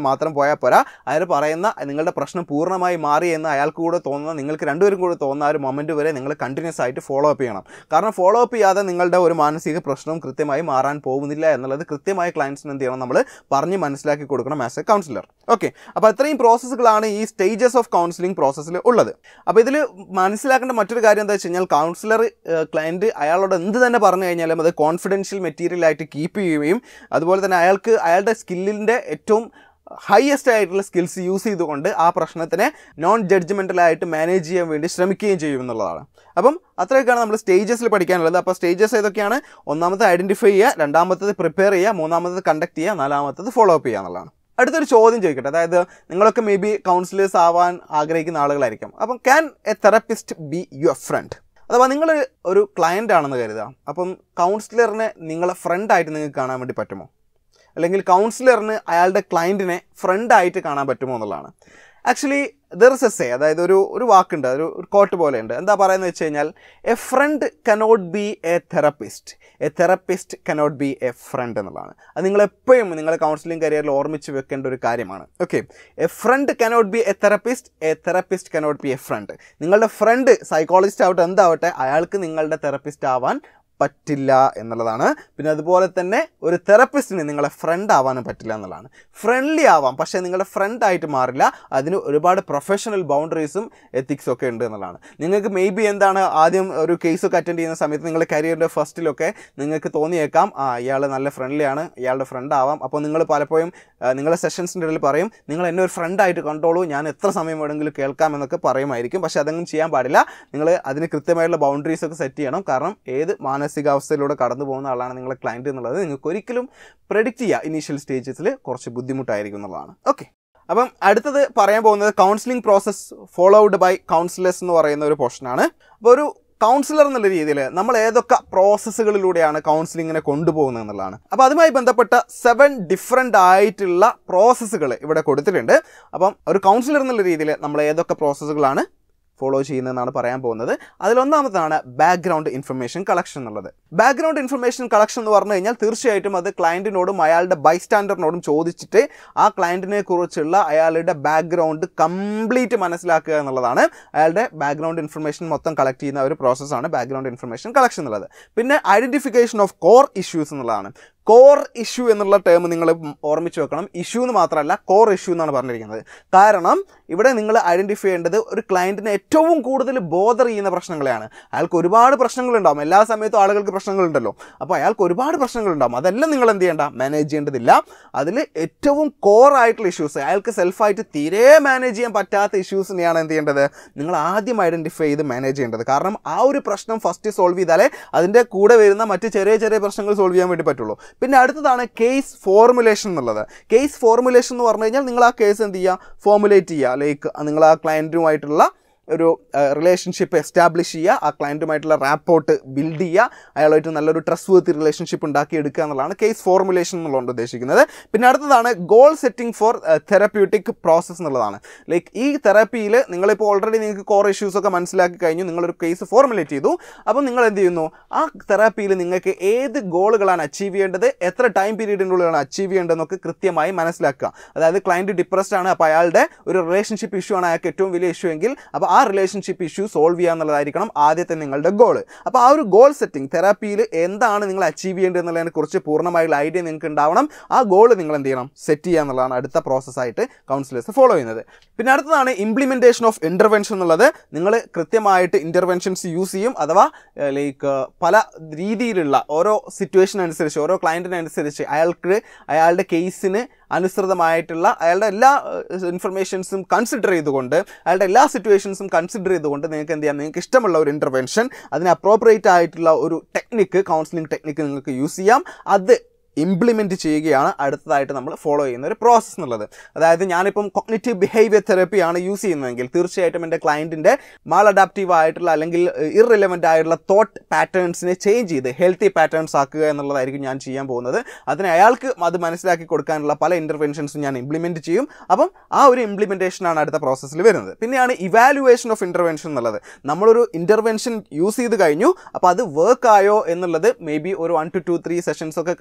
Speaker 1: മാത്രം പോയാൽ പോരാ അയാൾ പറയുന്ന നിങ്ങളുടെ പ്രശ്നം പൂർണ്ണമായി മാറി എന്ന് അയാൾക്ക് കൂടെ തോന്നുന്ന നിങ്ങൾക്ക് രണ്ടുപേരും കൂടെ തോന്നുന്ന ആ ഒരു മൊമെൻറ്റ് വരെ നിങ്ങൾ കണ്ടിന്യൂസ് ആയിട്ട് ഫോളോ അപ്പ് ചെയ്യണം കാരണം ഫോളോ അപ്പ് ചെയ്യാതെ നിങ്ങളുടെ ഒരു മാനസിക പ്രശ്നവും കൃത്യമായി മാറാൻ പോകുന്നില്ല എന്നുള്ളത് കൃത്യമായി ക്ലയൻസിന് എന്ത് ചെയ്യണം നമ്മൾ പറഞ്ഞ് മനസ്സിലാക്കി കൊടുക്കണം ആസ് എ കൗൺസിലർ ഓക്കെ അപ്പോൾ ഇത്രയും പ്രോസസ്സുകളാണ് ഈ സ്റ്റേജസ് ഓഫ് കൗൺസിലിംഗ് പ്രോസസ്സിൽ ഉള്ളത് അപ്പോൾ ഇതിൽ മനസ്സിലാക്കേണ്ട മറ്റൊരു കാര്യം എന്താ വെച്ച് കഴിഞ്ഞാൽ കൗൺസിലർ ക്ലയൻറ്റ് അയാളോട് എന്ത് തന്നെ പറഞ്ഞു കഴിഞ്ഞാലും അത് കോൺഫിഡൻഷ്യൽ മെറ്റീരിയൽ ആയിട്ട് കീപ്പ് ചെയ്യുകയും അതുപോലെ തന്നെ അയാൾക്ക് അയാളുടെ സ്കില്ലിൻ്റെ ഏറ്റവും ഹയസ്റ്റ് ആയിട്ടുള്ള സ്കിൽസ് യൂസ് ചെയ്തുകൊണ്ട് ആ പ്രശ്നത്തിനെ നോൺ ജഡ്ജ്മെൻ്റലായിട്ട് മാനേജ് ചെയ്യാൻ വേണ്ടി ശ്രമിക്കുകയും ചെയ്യും എന്നുള്ളതാണ് അപ്പം അത്രയൊക്കെയാണ് നമ്മൾ സ്റ്റേജസിൽ പഠിക്കാനുള്ളത് അപ്പോൾ സ്റ്റേജസ് ഏതൊക്കെയാണ് ഒന്നാമത്തെ ഐഡൻറ്റിഫൈ ചെയ്യുക രണ്ടാമത്തത് പ്രിപ്പയർ ചെയ്യുക മൂന്നാമത്തത് കണ്ടക്ട് ചെയ്യുക നാലാമത്തത് ഫോളോ അപ്പ് ചെയ്യുക എന്നുള്ളതാണ് അടുത്തൊരു ചോദ്യം ചോദിക്കട്ടെ അതായത് നിങ്ങളൊക്കെ മേ ബി കൗൺസിലേഴ്സ് ആവാൻ ആഗ്രഹിക്കുന്ന ആളുകളായിരിക്കും അപ്പം can a therapist be your friend അഥവാ നിങ്ങൾ ഒരു ക്ലയൻ്റ് ആണെന്ന് കരുതുക അപ്പം കൗൺസിലറിനെ നിങ്ങളെ ഫ്രണ്ടായിട്ട് നിങ്ങൾക്ക് കാണാൻ വേണ്ടി പറ്റുമോ അല്ലെങ്കിൽ കൗൺസിലറിന് അയാളുടെ ക്ലയൻറ്റിനെ ഫ്രണ്ടായിട്ട് കാണാൻ പറ്റുമോ എന്നുള്ളതാണ് actually there is a say അതായത് ഒരു ഒരു വാക്കുണ്ട് ഒരു ഒരു കോട്ട് പോലെ ഉണ്ട് എന്താ പറയുന്നത് വെച്ച് കഴിഞ്ഞാൽ a friend cannot be a therapist a therapist cannot be a friend എന്നുള്ളതാണ് അത് നിങ്ങൾ എപ്പോഴും നിങ്ങളുടെ കൗൺസിലിംഗ് കരിയറിൽ ഓർമ്മിച്ച് വെക്കേണ്ട ഒരു കാര്യമാണ് okay a friend cannot be a therapist a therapist cannot be a friend നിങ്ങളുടെ ഫ്രണ്ട് സൈക്കോളജിസ്റ്റ് ആവട്ടെ എന്താവട്ടെ അയാൾക്ക് നിങ്ങളുടെ തെറപ്പിസ്റ്റ് ആവാൻ പറ്റില്ല എന്നുള്ളതാണ് പിന്നെ അതുപോലെ തന്നെ ഒരു തെറപ്പിസ്റ്റിന് നിങ്ങളെ ഫ്രണ്ട് ആവാനും പറ്റില്ല എന്നുള്ളതാണ് ഫ്രണ്ട്ലി ആവാം പക്ഷേ നിങ്ങളുടെ ഫ്രണ്ട് ആയിട്ട് മാറില്ല അതിന് ഒരുപാട് പ്രൊഫഷണൽ ബൗണ്ടറീസും എത്തിക്സും ഒക്കെ ഉണ്ട് എന്നുള്ളതാണ് നിങ്ങൾക്ക് മേ ബി എന്താണ് ആദ്യം ഒരു കേസൊക്കെ അറ്റൻഡ് ചെയ്യുന്ന സമയത്ത് നിങ്ങളുടെ കരിയറിൻ്റെ ഫസ്റ്റിലൊക്കെ നിങ്ങൾക്ക് തോന്നിയേക്കാം ആ ഇയാൾ നല്ല ഫ്രണ്ട്ലി ആണ് ഇയാളുടെ ഫ്രണ്ട് ആവാം അപ്പോൾ നിങ്ങൾ പലപ്പോഴും ആ, നിങ്ങളുടെ സെഷൻസിൻ്റെ ഇടയിൽ പറയും നിങ്ങൾ എന്നെ ഒരു ഫ്രണ്ടായിട്ട് കണ്ടോളൂ ഞാൻ എത്ര സമയം വേണമെങ്കിലും കേൾക്കാമെന്നൊക്കെ പറയുമായിരിക്കും പക്ഷേ അതങ്ങനെ ചെയ്യാൻ പാടില്ല നിങ്ങൾ അതിന് കൃത്യമായിട്ടുള്ള ബൗണ്ടറീസ് ഒക്കെ സെറ്റ് ചെയ്യണം കാരണം ഏത് മാനസികാവസ്ഥയിലൂടെ കടന്നു പോകുന്ന ആളാണ് നിങ്ങളെ ക്ലയൻറ്റ് എന്നുള്ളത് നിങ്ങൾക്ക് ഒരിക്കലും പ്രഡിക്റ്റ് ചെയ്യുക ഇനീഷ്യൽ സ്റ്റേജസിൽ കുറച്ച് ബുദ്ധിമുട്ടായിരിക്കും എന്നുള്ളതാണ് ഓക്കെ അപ്പം അടുത്തത് പറയാൻ പോകുന്നത് counselling process followed by counsellors എന്ന് പറയുന്ന ഒരു പോർഷനാണ് അപ്പോൾ ഒരു കൗൺസിലർ എന്നുള്ള രീതിയിൽ നമ്മൾ ഏതൊക്കെ പ്രോസസ്സുകളിലൂടെയാണ് കൗൺസിലിങ്ങിനെ കൊണ്ടുപോകുന്നത് എന്നുള്ളതാണ് അപ്പോൾ അതുമായി ബന്ധപ്പെട്ട സെവൻ ഡിഫറെൻ്റ് ആയിട്ടുള്ള പ്രോസസ്സുകൾ ഇവിടെ കൊടുത്തിട്ടുണ്ട് അപ്പം ഒരു കൗൺസിലർ എന്നുള്ള രീതിയിൽ നമ്മൾ ഏതൊക്കെ പ്രോസസ്സുകളാണ് ഫോളോ ചെയ്യുന്നതെന്നാണ് പറയാൻ പോകുന്നത് അതിലൊന്നാമതാണ് ബാക്ക്ഗ്രൗണ്ട് ഇൻഫർമേഷൻ കളക്ഷൻ എന്നുള്ളത് ബാക്ക്ഗ്രൗണ്ട് ഇൻഫർമേഷൻ കളക്ഷൻ എന്ന് പറഞ്ഞു കഴിഞ്ഞാൽ തീർച്ചയായിട്ടും അത് ക്ലയൻറ്റിനോടും അയാളുടെ ബൈസ്റ്റാൻഡറിനോടും ചോദിച്ചിട്ട് ആ ക്ലയൻറ്റിനെ കുറിച്ചുള്ള അയാളുടെ ബാക്ക്ഗ്രൗണ്ട് കംപ്ലീറ്റ് മനസ്സിലാക്കുക എന്നുള്ളതാണ് അയാളുടെ ബാക്ക്ഗ്രൗണ്ട് ഇൻഫർമേഷൻ മൊത്തം കളക്ട് ചെയ്യുന്ന ഒരു പ്രോസസ്സാണ് ബാക്ക്ഗ്രൗണ്ട് ഇൻഫർമേഷൻ കളക്ഷൻ എന്നുള്ളത് പിന്നെ ഐഡൻറ്റിഫിക്കേഷൻ ഓഫ് കോർ ഇഷ്യൂസ് എന്നുള്ളതാണ് കോർ ഇഷ്യൂ എന്നുള്ള ടേം നിങ്ങൾ ഓർമ്മിച്ച് വെക്കണം ഇഷ്യൂ എന്ന് മാത്രമല്ല കോർ ഇഷ്യൂ എന്നാണ് പറഞ്ഞിരിക്കുന്നത് കാരണം ഇവിടെ നിങ്ങൾ ഐഡൻറ്റിഫൈ ചെയ്യേണ്ടത് ഒരു ക്ലയൻറ്റിനെ ഏറ്റവും കൂടുതൽ ബോധർ ചെയ്യുന്ന പ്രശ്നങ്ങളെയാണ് അയാൾക്ക് ഒരുപാട് പ്രശ്നങ്ങളുണ്ടാവും എല്ലാ സമയത്തും ആളുകൾക്ക് പ്രശ്നങ്ങളുണ്ടല്ലോ അപ്പോൾ അയാൾക്ക് ഒരുപാട് പ്രശ്നങ്ങളുണ്ടാവും അതെല്ലാം നിങ്ങൾ എന്ത് ചെയ്യേണ്ട മാനേജ് ചെയ്യേണ്ടതില്ല അതിൽ ഏറ്റവും കോർ ആയിട്ടുള്ള ഇഷ്യൂസ് അയാൾക്ക് സെൽഫായിട്ട് തീരെ മാനേജ് ചെയ്യാൻ പറ്റാത്ത ഇഷ്യൂസിനെയാണ് എന്ത് ചെയ്യേണ്ടത് നിങ്ങൾ ആദ്യം ഐഡൻറ്റിഫൈ ചെയ്ത് മാനേജ് ചെയ്യേണ്ടത് കാരണം ആ ഒരു പ്രശ്നം ഫസ്റ്റ് സോൾവ് ചെയ്താലേ അതിൻ്റെ കൂടെ വരുന്ന മറ്റ് ചെറിയ ചെറിയ പ്രശ്നങ്ങൾ സോൾവ് ചെയ്യാൻ വേണ്ടി പറ്റുള്ളൂ പിന്നെ അടുത്തതാണ് കേസ് ഫോർമുലേഷൻ എന്നുള്ളത് കേസ് ഫോർമുലേഷൻ എന്ന് പറഞ്ഞു കഴിഞ്ഞാൽ നിങ്ങൾ ആ കേസ് എന്ത് ചെയ്യുക ഫോർമുലേറ്റ് ചെയ്യുക ലൈക്ക് നിങ്ങൾ ആ ക്ലയൻറ്റുമായിട്ടുള്ള ഒരു റിലേഷൻഷിപ്പ് എസ്റ്റാബ്ലിഷ് ചെയ്യുക ആ ക്ലയൻറ്റുമായിട്ടുള്ള റാപ്പോർട്ട് ബിൽഡ് ചെയ്യുക അയാളുമായിട്ട് നല്ലൊരു ട്രസ്റ്റ് വർത്തി റിലേഷൻഷിപ്പ് ഉണ്ടാക്കി എടുക്കുക എന്നുള്ളതാണ് കേസ് ഫോർമുലേഷൻ എന്നുള്ളതുകൊണ്ട് ഉദ്ദേശിക്കുന്നത് പിന്നെ അടുത്തതാണ് goal setting for therapeutic process എന്നുള്ളതാണ് ലൈക്ക് ഈ തെറാപ്പിയിൽ നിങ്ങളിപ്പോൾ ഓൾറെഡി നിങ്ങൾക്ക് കോർ ഇഷ്യൂസ് ഒക്കെ മനസ്സിലാക്കി കഴിഞ്ഞു നിങ്ങളൊരു കേസ് ഫോർമുലേറ്റ് ചെയ്തു അപ്പം നിങ്ങൾ എന്ത് ചെയ്യുന്നു ആ തെറാപ്പിയിൽ നിങ്ങൾക്ക് ഏത് ഗോളുകളാണ് അച്ചീവ് ചെയ്യേണ്ടത് എത്ര ടൈം പീരീഡിനുള്ളിലാണ് അച്ചീവ് ചെയ്യേണ്ടതെന്നൊക്കെ കൃത്യമായി മനസ്സിലാക്കുക അതായത് ക്ലയൻറ്റ് ഡിപ്രസ്ഡ് ആണ് അപ്പോൾ അയാളുടെ ഒരു റിലേഷൻഷിപ്പ് ഇഷ്യൂ ആണ് അയാൾക്ക് ഏറ്റവും വലിയ ഇഷ്യൂ എങ്കിൽ അപ്പോൾ ആ റിലേഷൻഷിപ്പ് ഇഷ്യൂ സോൾവ് ചെയ്യുക എന്നുള്ളതായിരിക്കണം ആദ്യത്തെ നിങ്ങളുടെ ഗോൾ അപ്പോൾ ആ ഒരു ഗോൾ സെറ്റിംഗ് തെറാപ്പിയിൽ എന്താണ് നിങ്ങൾ അച്ചീവ് ചെയ്യേണ്ടത് എന്നുള്ളതിനെ കുറിച്ച് പൂർണ്ണമായുള്ള ഐഡിയ നിങ്ങൾക്ക് ഉണ്ടാവണം ആ ഗോൾ നിങ്ങൾ എന്ത് ചെയ്യണം സെറ്റ് ചെയ്യുക എന്നുള്ളതാണ് അടുത്ത പ്രോസസ്സായിട്ട് കൗൺസിലേഴ്സ് ഫോളോ ചെയ്യുന്നത് പിന്നെ അടുത്തതാണ് ഇംപ്ലിമെൻറ്റേഷൻ ഓഫ് ഇൻ്റർവെൻഷൻ എന്നുള്ളത് നിങ്ങൾ കൃത്യമായിട്ട് ഇൻ്റർവെൻഷൻസ് യൂസ് ചെയ്യും അഥവാ ലൈക്ക് പല രീതിയിലുള്ള ഓരോ സിറ്റുവേഷൻ അനുസരിച്ച് ഓരോ ക്ലയൻറ്റിനനുസരിച്ച് അയാൾക്ക് അയാളുടെ കേസിന് അനുസൃതമായിട്ടുള്ള അയാളുടെ എല്ലാ ഇൻഫർമേഷൻസും കൺസിഡർ ചെയ്തുകൊണ്ട് അയാളുടെ എല്ലാ സിറ്റുവേഷൻസും കൺസിഡർ ചെയ്തുകൊണ്ട് നിങ്ങൾക്ക് എന്ത് ചെയ്യാം നിങ്ങൾക്ക് ഇഷ്ടമുള്ള ഒരു ഇൻ്റർവെൻഷൻ അതിന് അപ്രോപ്രിയേറ്റ് ആയിട്ടുള്ള ഒരു ടെക്നിക്ക് കൗൺസിലിംഗ് ടെക്നിക്ക് നിങ്ങൾക്ക് യൂസ് ചെയ്യാം അത് ഇംപ്ലിമെൻറ്റ് ചെയ്യുകയാണ് അടുത്തതായിട്ട് നമ്മൾ ഫോളോ ചെയ്യുന്ന ഒരു പ്രോസസ്സ് എന്നുള്ളത് അതായത് ഞാനിപ്പം കോഗ്നിറ്റീവ് ബിഹേവിയർ തെറപ്പിയാണ് യൂസ് ചെയ്യുന്നതെങ്കിൽ തീർച്ചയായിട്ടും എൻ്റെ ക്ലയൻറ്റിൻ്റെ മാൾ അഡാപ്റ്റീവ് ആയിട്ടുള്ള അല്ലെങ്കിൽ ഇറലിവൻ്റ് ആയിട്ടുള്ള തോട്ട് പാറ്റേൺസിനെ ചേഞ്ച് ചെയ്ത് ഹെൽത്തി പാറ്റേൺസ് ആക്കുക എന്നുള്ളതായിരിക്കും ഞാൻ ചെയ്യാൻ പോകുന്നത് അതിന് അയാൾക്ക് അത് മനസ്സിലാക്കി കൊടുക്കാനുള്ള പല ഇൻ്റർവെൻഷൻസും ഞാൻ ഇംപ്ലിമെൻറ്റ് ചെയ്യും അപ്പം ആ ഒരു ഇംപ്ലിമെൻറ്റേഷനാണ് അടുത്ത പ്രോസസ്സിൽ വരുന്നത് പിന്നെയാണ് ഇവാലുവേഷൻ ഓഫ് ഇൻ്റർവെൻഷൻ എന്നുള്ളത് നമ്മളൊരു ഇൻ്റർവെൻഷൻ യൂസ് ചെയ്ത് കഴിഞ്ഞു അപ്പോൾ അത് വർക്ക് ആയോ എന്നുള്ളത് മേ ബി ഒരു one two two three sessions ഒക്കെ കഴിയുമ്പോൾ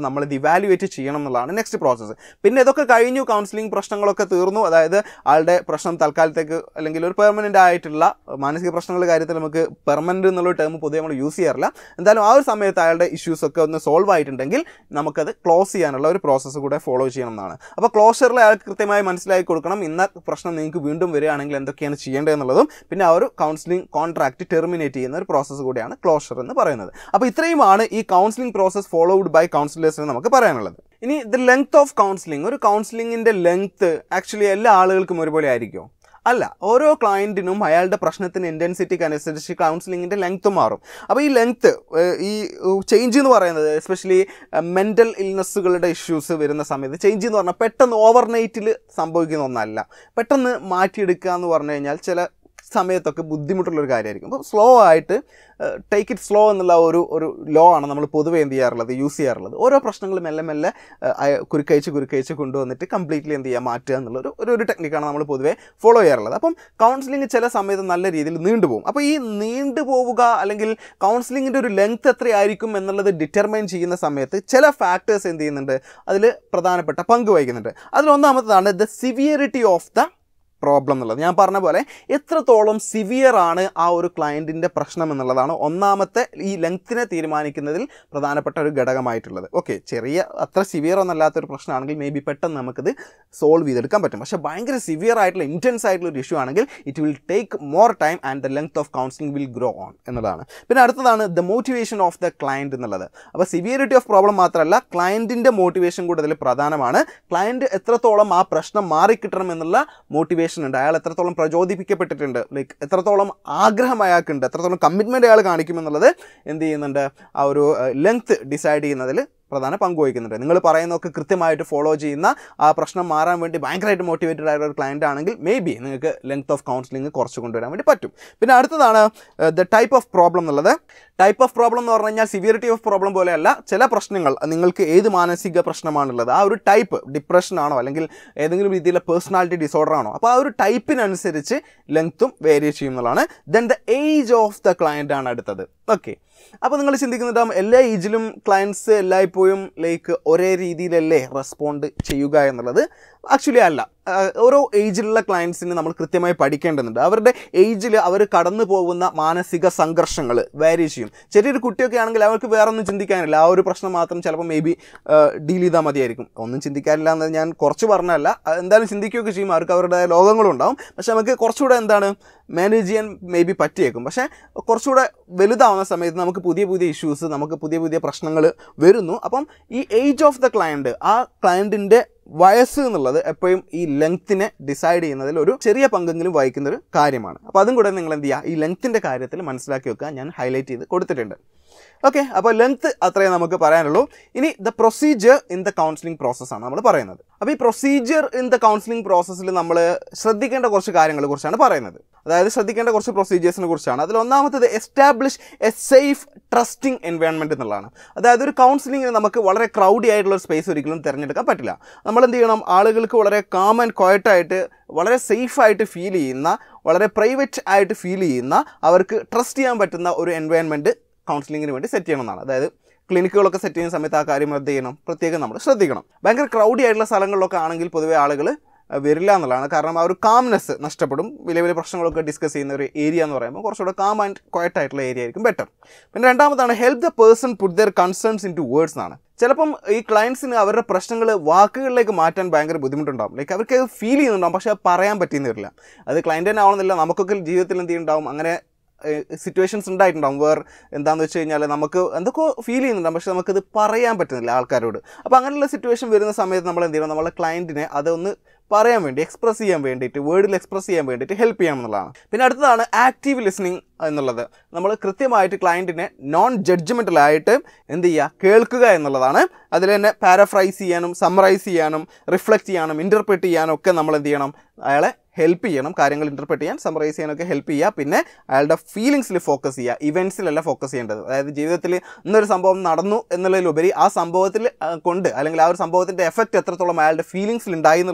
Speaker 1: നമ്മൾ ഇത് ഇവാലുവേറ്റ് ചെയ്യണം എന്നുള്ളതാണ് നെക്സ്റ്റ് പ്രോസസ്സ് പിന്നെ ഇതൊക്കെ കഴിഞ്ഞു കൗൺസിലിംഗ് പ്രശ്നങ്ങളൊക്കെ തീർന്നു അതായത് ആളുടെ പ്രശ്നം തൽക്കാലത്തേക്ക് അല്ലെങ്കിൽ ഒരു പെർമനൻ്റ് ആയിട്ടുള്ള മാനസിക പ്രശ്നങ്ങളുടെ കാര്യത്തിൽ നമുക്ക് പെർമനൻ്റ് എന്നുള്ള ടേം പൊതുവെ നമ്മൾ യൂസ് ചെയ്യാറില്ല എന്തായാലും ആ ഒരു സമയത്ത് അയാളുടെ ഇഷ്യൂസ് ഒക്കെ ഒന്ന് സോൾവ് ആയിട്ടുണ്ടെങ്കിൽ നമുക്കത് ക്ലോസ് ചെയ്യാനുള്ള ഒരു പ്രോസസ്സ് കൂടെ ഫോളോ ചെയ്യണം എന്നാണ് അപ്പോൾ ക്ലോഷറിൽ അയാൾക്ക് കൃത്യമായി മനസ്സിലാക്കി കൊടുക്കണം ഇന്ന പ്രശ്നം നിങ്ങൾക്ക് വീണ്ടും വരികയാണെങ്കിൽ എന്തൊക്കെയാണ് ചെയ്യേണ്ടത് എന്നുള്ളതും പിന്നെ ആ ഒരു കൗൺസിലിംഗ് കോൺട്രാക്ട് ടെർമിനേറ്റ് ചെയ്യുന്ന ഒരു പ്രോസസ്സ് കൂടിയാണ് ക്ലോഷർ എന്ന് പറയുന്നത് അപ്പോൾ ഇത്രയുമാണ് ഈ കൗൺസിലിംഗ് പ്രോസസ്സ് ഫോളോഡ് ബൈ കൗൺസിലേഴ്സിന് നമുക്ക് പറയാനുള്ളത് ഇനി ദ ലെങ്ത് ഓഫ് കൗൺസിലിംഗ് ഒരു കൗൺസിലിംഗിൻ്റെ ലെങ്ത് ആക്ച്വലി എല്ലാ ആളുകൾക്കും ഒരുപോലെ ആയിരിക്കുമോ അല്ല ഓരോ ക്ലയൻറ്റിനും അയാളുടെ പ്രശ്നത്തിന് ഇൻറ്റൻസിറ്റിക്ക് അനുസരിച്ച് കൗൺസിലിങ്ങിൻ്റെ ലെങ്ത്ത് മാറും അപ്പോൾ ഈ ലെങ്ത്ത് ഈ ചേഞ്ച് എന്ന് പറയുന്നത് എസ്പെഷ്യലി മെൻ്റൽ ഇൽനെസ്സുകളുടെ ഇഷ്യൂസ് വരുന്ന സമയത്ത് ചേഞ്ച് എന്ന് പറഞ്ഞാൽ പെട്ടെന്ന് ഓവർനൈറ്റിൽ സംഭവിക്കുന്ന ഒന്നല്ല പെട്ടെന്ന് മാറ്റിയെടുക്കുക എന്ന് പറഞ്ഞു കഴിഞ്ഞാൽ ചില സമയത്തൊക്കെ ബുദ്ധിമുട്ടുള്ളൊരു കാര്യമായിരിക്കും അപ്പോൾ സ്ലോ ആയിട്ട് ടേക്ക് ഇറ്റ് സ്ലോ എന്നുള്ള ഒരു ഒരു ലോ ആണ് നമ്മൾ പൊതുവേ എന്ത് ചെയ്യാറുള്ളത് യൂസ് ചെയ്യാറുള്ളത് ഓരോ പ്രശ്നങ്ങളും മെല്ലെ മെല്ലെ ഏഹ്, അയ- കുരുക്കഴിച്ച് കുരുക്കഴിച്ച് കൊണ്ടുവന്നിട്ട് കംപ്ലീറ്റ്ലി എന്ത് ചെയ്യുക മാറ്റുക എന്നുള്ളൊരു ഒരു ഒരു ടെക്നിക്കാണ് നമ്മൾ പൊതുവേ ഫോളോ ചെയ്യാറുള്ളത് അപ്പം കൗൺസിലിംഗ് ചില സമയത്ത് നല്ല രീതിയിൽ നീണ്ടുപോകും അപ്പോൾ ഈ നീണ്ടു പോവുക അല്ലെങ്കിൽ കൗൺസിലിങ്ങിൻ്റെ ഒരു ലെങ്ത് എത്രയായിരിക്കും എന്നുള്ളത് ഡിറ്റർമൈൻ ചെയ്യുന്ന സമയത്ത് ചില ഫാക്ടേഴ്സ് എന്ത് ചെയ്യുന്നുണ്ട് അതിൽ പ്രധാനപ്പെട്ട പങ്ക് വഹിക്കുന്നുണ്ട് അതിലൊന്നാമത്തതാണ് the severity of the problem എന്നുള്ളത് ഞാൻ പറഞ്ഞ പോലെ എത്രത്തോളം സിവിയർ ആണ് ആ ഒരു ക്ലയൻറ്റിൻ്റെ പ്രശ്നം എന്നുള്ളതാണ് ഒന്നാമത്തെ ഈ ലെങ്ത്തിനെ തീരുമാനിക്കുന്നതിൽ പ്രധാനപ്പെട്ട ഒരു ഘടകമായിട്ടുള്ളത് ഓക്കെ ചെറിയ അത്ര സിവിയർ ഒന്നല്ലാത്തൊരു പ്രശ്നമാണെങ്കിൽ മേ ബി പെട്ടെന്ന് നമുക്കിത് സോൾവ് ചെയ്തെടുക്കാൻ പറ്റും പക്ഷേ ഭയങ്കര സിവിയർ ആയിട്ടുള്ള ഇൻറ്റൻസ് ആയിട്ടുള്ള ഒരു ഇഷ്യൂ ആണെങ്കിൽ it will take more time and the length of counselling will grow on എന്നുള്ളതാണ് പിന്നെ അടുത്തതാണ് the motivation of the client എന്നുള്ളത് അപ്പോൾ സിവിയറിറ്റി ഓഫ് പ്രോബ്ലം മാത്രമല്ല ക്ലയൻറ്റിൻ്റെ മോട്ടിവേഷൻ കൂടെ അതിൽ പ്രധാനമാണ് ക്ലയൻറ്റ് എത്രത്തോളം ആ പ്രശ്നം മാറിക്കിട്ടണം എന്നുള്ള മോട്ടിവേഷൻ ഉണ്ട് അയാൾ എത്രത്തോളം പ്രചോദിപ്പിക്കപ്പെട്ടിട്ടുണ്ട് ലൈക്ക് എത്രത്തോളം ആഗ്രഹം അയാൾക്കുണ്ട് എത്രത്തോളം കമ്മിറ്റ്മെൻറ്റ് അയാൾ കാണിക്കുമെന്നുള്ളത് എന്ത് ചെയ്യുന്നുണ്ട് ആ ഒരു ലെങ്ത് ഡിസൈഡ് ചെയ്യുന്നതിൽ പ്രധാന പങ്ക് വഹിക്കുന്നുണ്ട് നിങ്ങൾ പറയുന്നതൊക്കെ കൃത്യമായിട്ട് ഫോളോ ചെയ്യുന്ന ആ പ്രശ്നം മാറാൻ വേണ്ടി ഭയങ്കരമായിട്ട് മോട്ടിവേറ്റഡ് ആയിട്ടുള്ള ഒരു ക്ലയൻ്റ് ആണെങ്കിൽ മേ ബി നിങ്ങൾക്ക് ലെങ്ത് ഓഫ് കൗൺസിലിംഗ് കുറച്ച് കൊണ്ടുവരാൻ വേണ്ടി പറ്റും പിന്നെ അടുത്തതാണ് ദ ടൈപ്പ് ഓഫ് പ്രോബ്ലം എന്നുള്ളത് ടൈപ്പ് ഓഫ് പ്രോബ്ലം എന്ന് പറഞ്ഞു കഴിഞ്ഞാൽ സിവിയറിറ്റി ഓഫ് പ്രോബ്ലം പോലെയല്ല ചില പ്രശ്നങ്ങൾ നിങ്ങൾക്ക് ഏത് മാനസിക പ്രശ്നമാണുള്ളത് ആ ഒരു ടൈപ്പ് ഡിപ്രഷൻ ആണോ അല്ലെങ്കിൽ ഏതെങ്കിലും രീതിയിലുള്ള പേഴ്സണാലിറ്റി ഡിസോർഡർ ആണോ അപ്പോൾ ആ ഒരു ടൈപ്പിനനുസരിച്ച് ലെങ്ത്തും വേരി ചെയ്യും എന്നുള്ളതാണ് then the age of the client ആണ് അടുത്തത് ഓക്കെ അപ്പോൾ നിങ്ങൾ ചിന്തിക്കുന്നുണ്ടാവും എല്ലാ ഏജിലും ക്ലയൻസ് എല്ലായ്പ്പോഴും ലൈക്ക് ഒരേ രീതിയിലല്ലേ റെസ്പോണ്ട് ചെയ്യുക എന്നുള്ളത് ആക്ച്വലി അല്ല ആഹ് ഓരോ ഏജിലുള്ള ക്ലയൻസിന് നമ്മൾ കൃത്യമായി പഠിക്കേണ്ടതുണ്ട് അവരുടെ ഏജിൽ അവർ കടന്നു പോകുന്ന മാനസിക സംഘർഷങ്ങൾ വാരി ചെയ്യും ചെറിയൊരു കുട്ടിയൊക്കെ ആണെങ്കിൽ അവർക്ക് വേറെ ഒന്നും ചിന്തിക്കാനില്ല ആ ഒരു പ്രശ്നം മാത്രം ചിലപ്പോൾ മേ ബി ഡീൽ ചെയ്താൽ മതിയായിരിക്കും ഒന്നും ചിന്തിക്കാനില്ല എന്ന് ഞാൻ കുറച്ച് പറഞ്ഞല്ല അത് എന്തായാലും ചിന്തിക്കുകയൊക്കെ ചെയ്യും അവർക്ക് അവരുടെ ലോകങ്ങളും ഉണ്ടാവും പക്ഷേ നമുക്ക് കുറച്ചുകൂടെ എന്താണ് മാനേജ് ചെയ്യാൻ മേ ബി പറ്റിയേക്കും പക്ഷേ കുറച്ചുകൂടെ വലുതാവുന്ന സമയത്ത് നമുക്ക് പുതിയ പുതിയ ഇഷ്യൂസ് നമുക്ക് പുതിയ പുതിയ പ്രശ്നങ്ങൾ വരുന്നു അപ്പം ഈ ഏജ് ഓഫ് ദ ക്ലയൻറ്റ് ആ ക്ലയൻറ്റിൻ്റെ വയസ്സ് എന്നുള്ളത് എപ്പോഴും ഈ ലെങ്ത്തിനെ ഡിസൈഡ് ചെയ്യുന്നതിൽ ഒരു ചെറിയ പങ്കെങ്കിലും വഹിക്കുന്ന ഒരു കാര്യമാണ് അപ്പോൾ അതും കൂടെ നിങ്ങൾ എന്ത് ചെയ്യുക ഈ ലെങ്ത്തിൻ്റെ കാര്യത്തിൽ മനസ്സിലാക്കി വെക്കുക ഞാൻ ഹൈലൈറ്റ് ചെയ്ത് കൊടുത്തിട്ടുണ്ട് ഓക്കെ അപ്പോൾ ലെങ്ത് അത്രയും നമുക്ക് പറയാനുള്ളൂ ഇനി the procedure in the counselling പ്രോസസ്സാണ് നമ്മൾ പറയുന്നത് അപ്പോൾ ഈ പ്രൊസീജിയർ ഇൻ ദ കൗൺസിലിംഗ് പ്രോസസ്സിൽ നമ്മൾ ശ്രദ്ധിക്കേണ്ട കുറച്ച് കാര്യങ്ങളെ കുറിച്ചാണ് പറയുന്നത് അതായത് ശ്രദ്ധിക്കേണ്ട കുറച്ച് പ്രൊസീജിയേഴ്സിനെ കുറിച്ചാണ് അതിൽ ഒന്നാമത്തത് establish a safe trusting environment എന്നുള്ളതാണ് അതായത് ഒരു കൗൺസിലിംഗിന് നമുക്ക് വളരെ ക്രൗഡി ആയിട്ടുള്ള ഒരു സ്പേസ് ഒരിക്കലും തിരഞ്ഞെടുക്കാൻ പറ്റില്ല നമ്മൾ എന്ത് ചെയ്യണം ആളുകൾക്ക് വളരെ കാം ആൻഡ് ക്വയറ്റായിട്ട് വളരെ സേഫായിട്ട് ഫീൽ ചെയ്യുന്ന വളരെ പ്രൈവറ്റ് ആയിട്ട് ഫീൽ ചെയ്യുന്ന അവർക്ക് ട്രസ്റ്റ് ചെയ്യാൻ പറ്റുന്ന ഒരു എൻവയോൺമെൻറ്റ് കൗൺസിലിങ്ങിന് വേണ്ടി സെറ്റ് ചെയ്യണമെന്നാണ് അതായത് ക്ലിനിക്കുകളൊക്കെ സെറ്റ് ചെയ്യുന്ന സമയത്ത് ആ കാര്യം എന്ത് ചെയ്യണം പ്രത്യേകം നമ്മൾ ശ്രദ്ധിക്കണം ഭയങ്കര ക്രൗഡി ആയിട്ടുള്ള സ്ഥലങ്ങളിലൊക്കെ ആണെങ്കിൽ പൊതുവെ ആളുകൾ വരില്ല എന്നുള്ളതാണ് കാരണം ആ ഒരു കാംനെസ് നഷ്ടപ്പെടും വലിയ വലിയ പ്രശ്നങ്ങളൊക്കെ ഡിസ്കസ് ചെയ്യുന്ന ഒരു ഏരിയ എന്ന് പറയുമ്പോൾ കുറച്ചുകൂടെ കാം ആൻഡ് ക്വയറ്റ് ആയിട്ടുള്ള ഏരിയ ആയിരിക്കും ബെറ്റർ പിന്നെ രണ്ടാമതാണ് help the person put their concerns into words എന്നാണ് ചിലപ്പം ഈ ക്ലയൻസിന് അവരുടെ പ്രശ്നങ്ങൾ വാക്കുകളിലേക്ക് മാറ്റാൻ ഭയങ്കര ബുദ്ധിമുട്ടുണ്ടാവും ലൈക്ക് അവർക്ക് അത് ഫീൽ ചെയ്യുന്നുണ്ടാവും പക്ഷേ അത് പറയാൻ പറ്റിയെന്ന് വരില്ല അത് ക്ലയൻറ്റ് തന്നെ ആവണമെന്നില്ല നമുക്കൊക്കെ ജീവിതത്തിൽ എന്ത് ചെയ്യുന്നുണ്ടാവും അങ്ങനെ സിറ്റുവേഷൻസ് ഉണ്ടായിട്ടുണ്ടാവും വേറെ എന്താണെന്ന് വെച്ച് കഴിഞ്ഞാൽ നമുക്ക് എന്തൊക്കെ ഫീൽ ചെയ്യുന്നുണ്ടാവും പക്ഷെ നമുക്കത് പറയാൻ പറ്റുന്നില്ല ആൾക്കാരോട് അപ്പോൾ അങ്ങനെയുള്ള സിറ്റുവേഷൻ വരുന്ന സമയത്ത് നമ്മൾ എന്ത് ചെയ്യണം നമ്മളെ ക്ലയൻറ്റിനെ അതൊന്ന് പറയാൻ വേണ്ടി എക്സ്പ്രസ് ചെയ്യാൻ വേണ്ടിയിട്ട് വേർഡിൽ എക്സ്പ്രസ് ചെയ്യാൻ വേണ്ടിയിട്ട് ഹെൽപ്പ് ചെയ്യണം എന്നുള്ളതാണ് പിന്നെ അടുത്തതാണ് ആക്റ്റീവ് ലിസണിങ് എന്നുള്ളത് നമ്മൾ കൃത്യമായിട്ട് ക്ലയൻറ്റിനെ നോൺ ജഡ്ജ്മെൻ്റലായിട്ട് എന്ത് ചെയ്യുക കേൾക്കുക എന്നുള്ളതാണ് അതിൽ തന്നെ പാരഫ്രൈസ് ചെയ്യാനും സമ്മറൈസ് ചെയ്യാനും റിഫ്ലക്റ്റ് ചെയ്യാനും ഇൻ്റർപ്രറ്റ് ചെയ്യാനും ഒക്കെ നമ്മൾ എന്ത് ചെയ്യണം അയാളെ ഹെൽപ്പ് ചെയ്യണം കാര്യങ്ങൾ ഇൻ്റർപ്രറ്റ് ചെയ്യാൻ സമ്മറൈസ് ചെയ്യാനൊക്കെ ഹെൽപ്പ് ചെയ്യുക പിന്നെ അയാളുടെ ഫീലിങ്സിൽ ഫോക്കസ് ചെയ്യുക ഇവൻറ്റ്സിലല്ല ഫോക്കസ് ചെയ്യേണ്ടത് അതായത് ജീവിതത്തിൽ ഇന്നൊരു സംഭവം നടന്നു എന്നുള്ളതിലുപരി ആ സംഭവത്തിൽ ആ, കൊണ്ട് അല്ലെങ്കിൽ ആ ഒരു സംഭവത്തിൻ്റെ എഫക്റ്റ് എത്രത്തോളം അയാളുടെ ഫീലിങ്സിൽ ഉണ്ടായി എന്നുള്ളതാണ്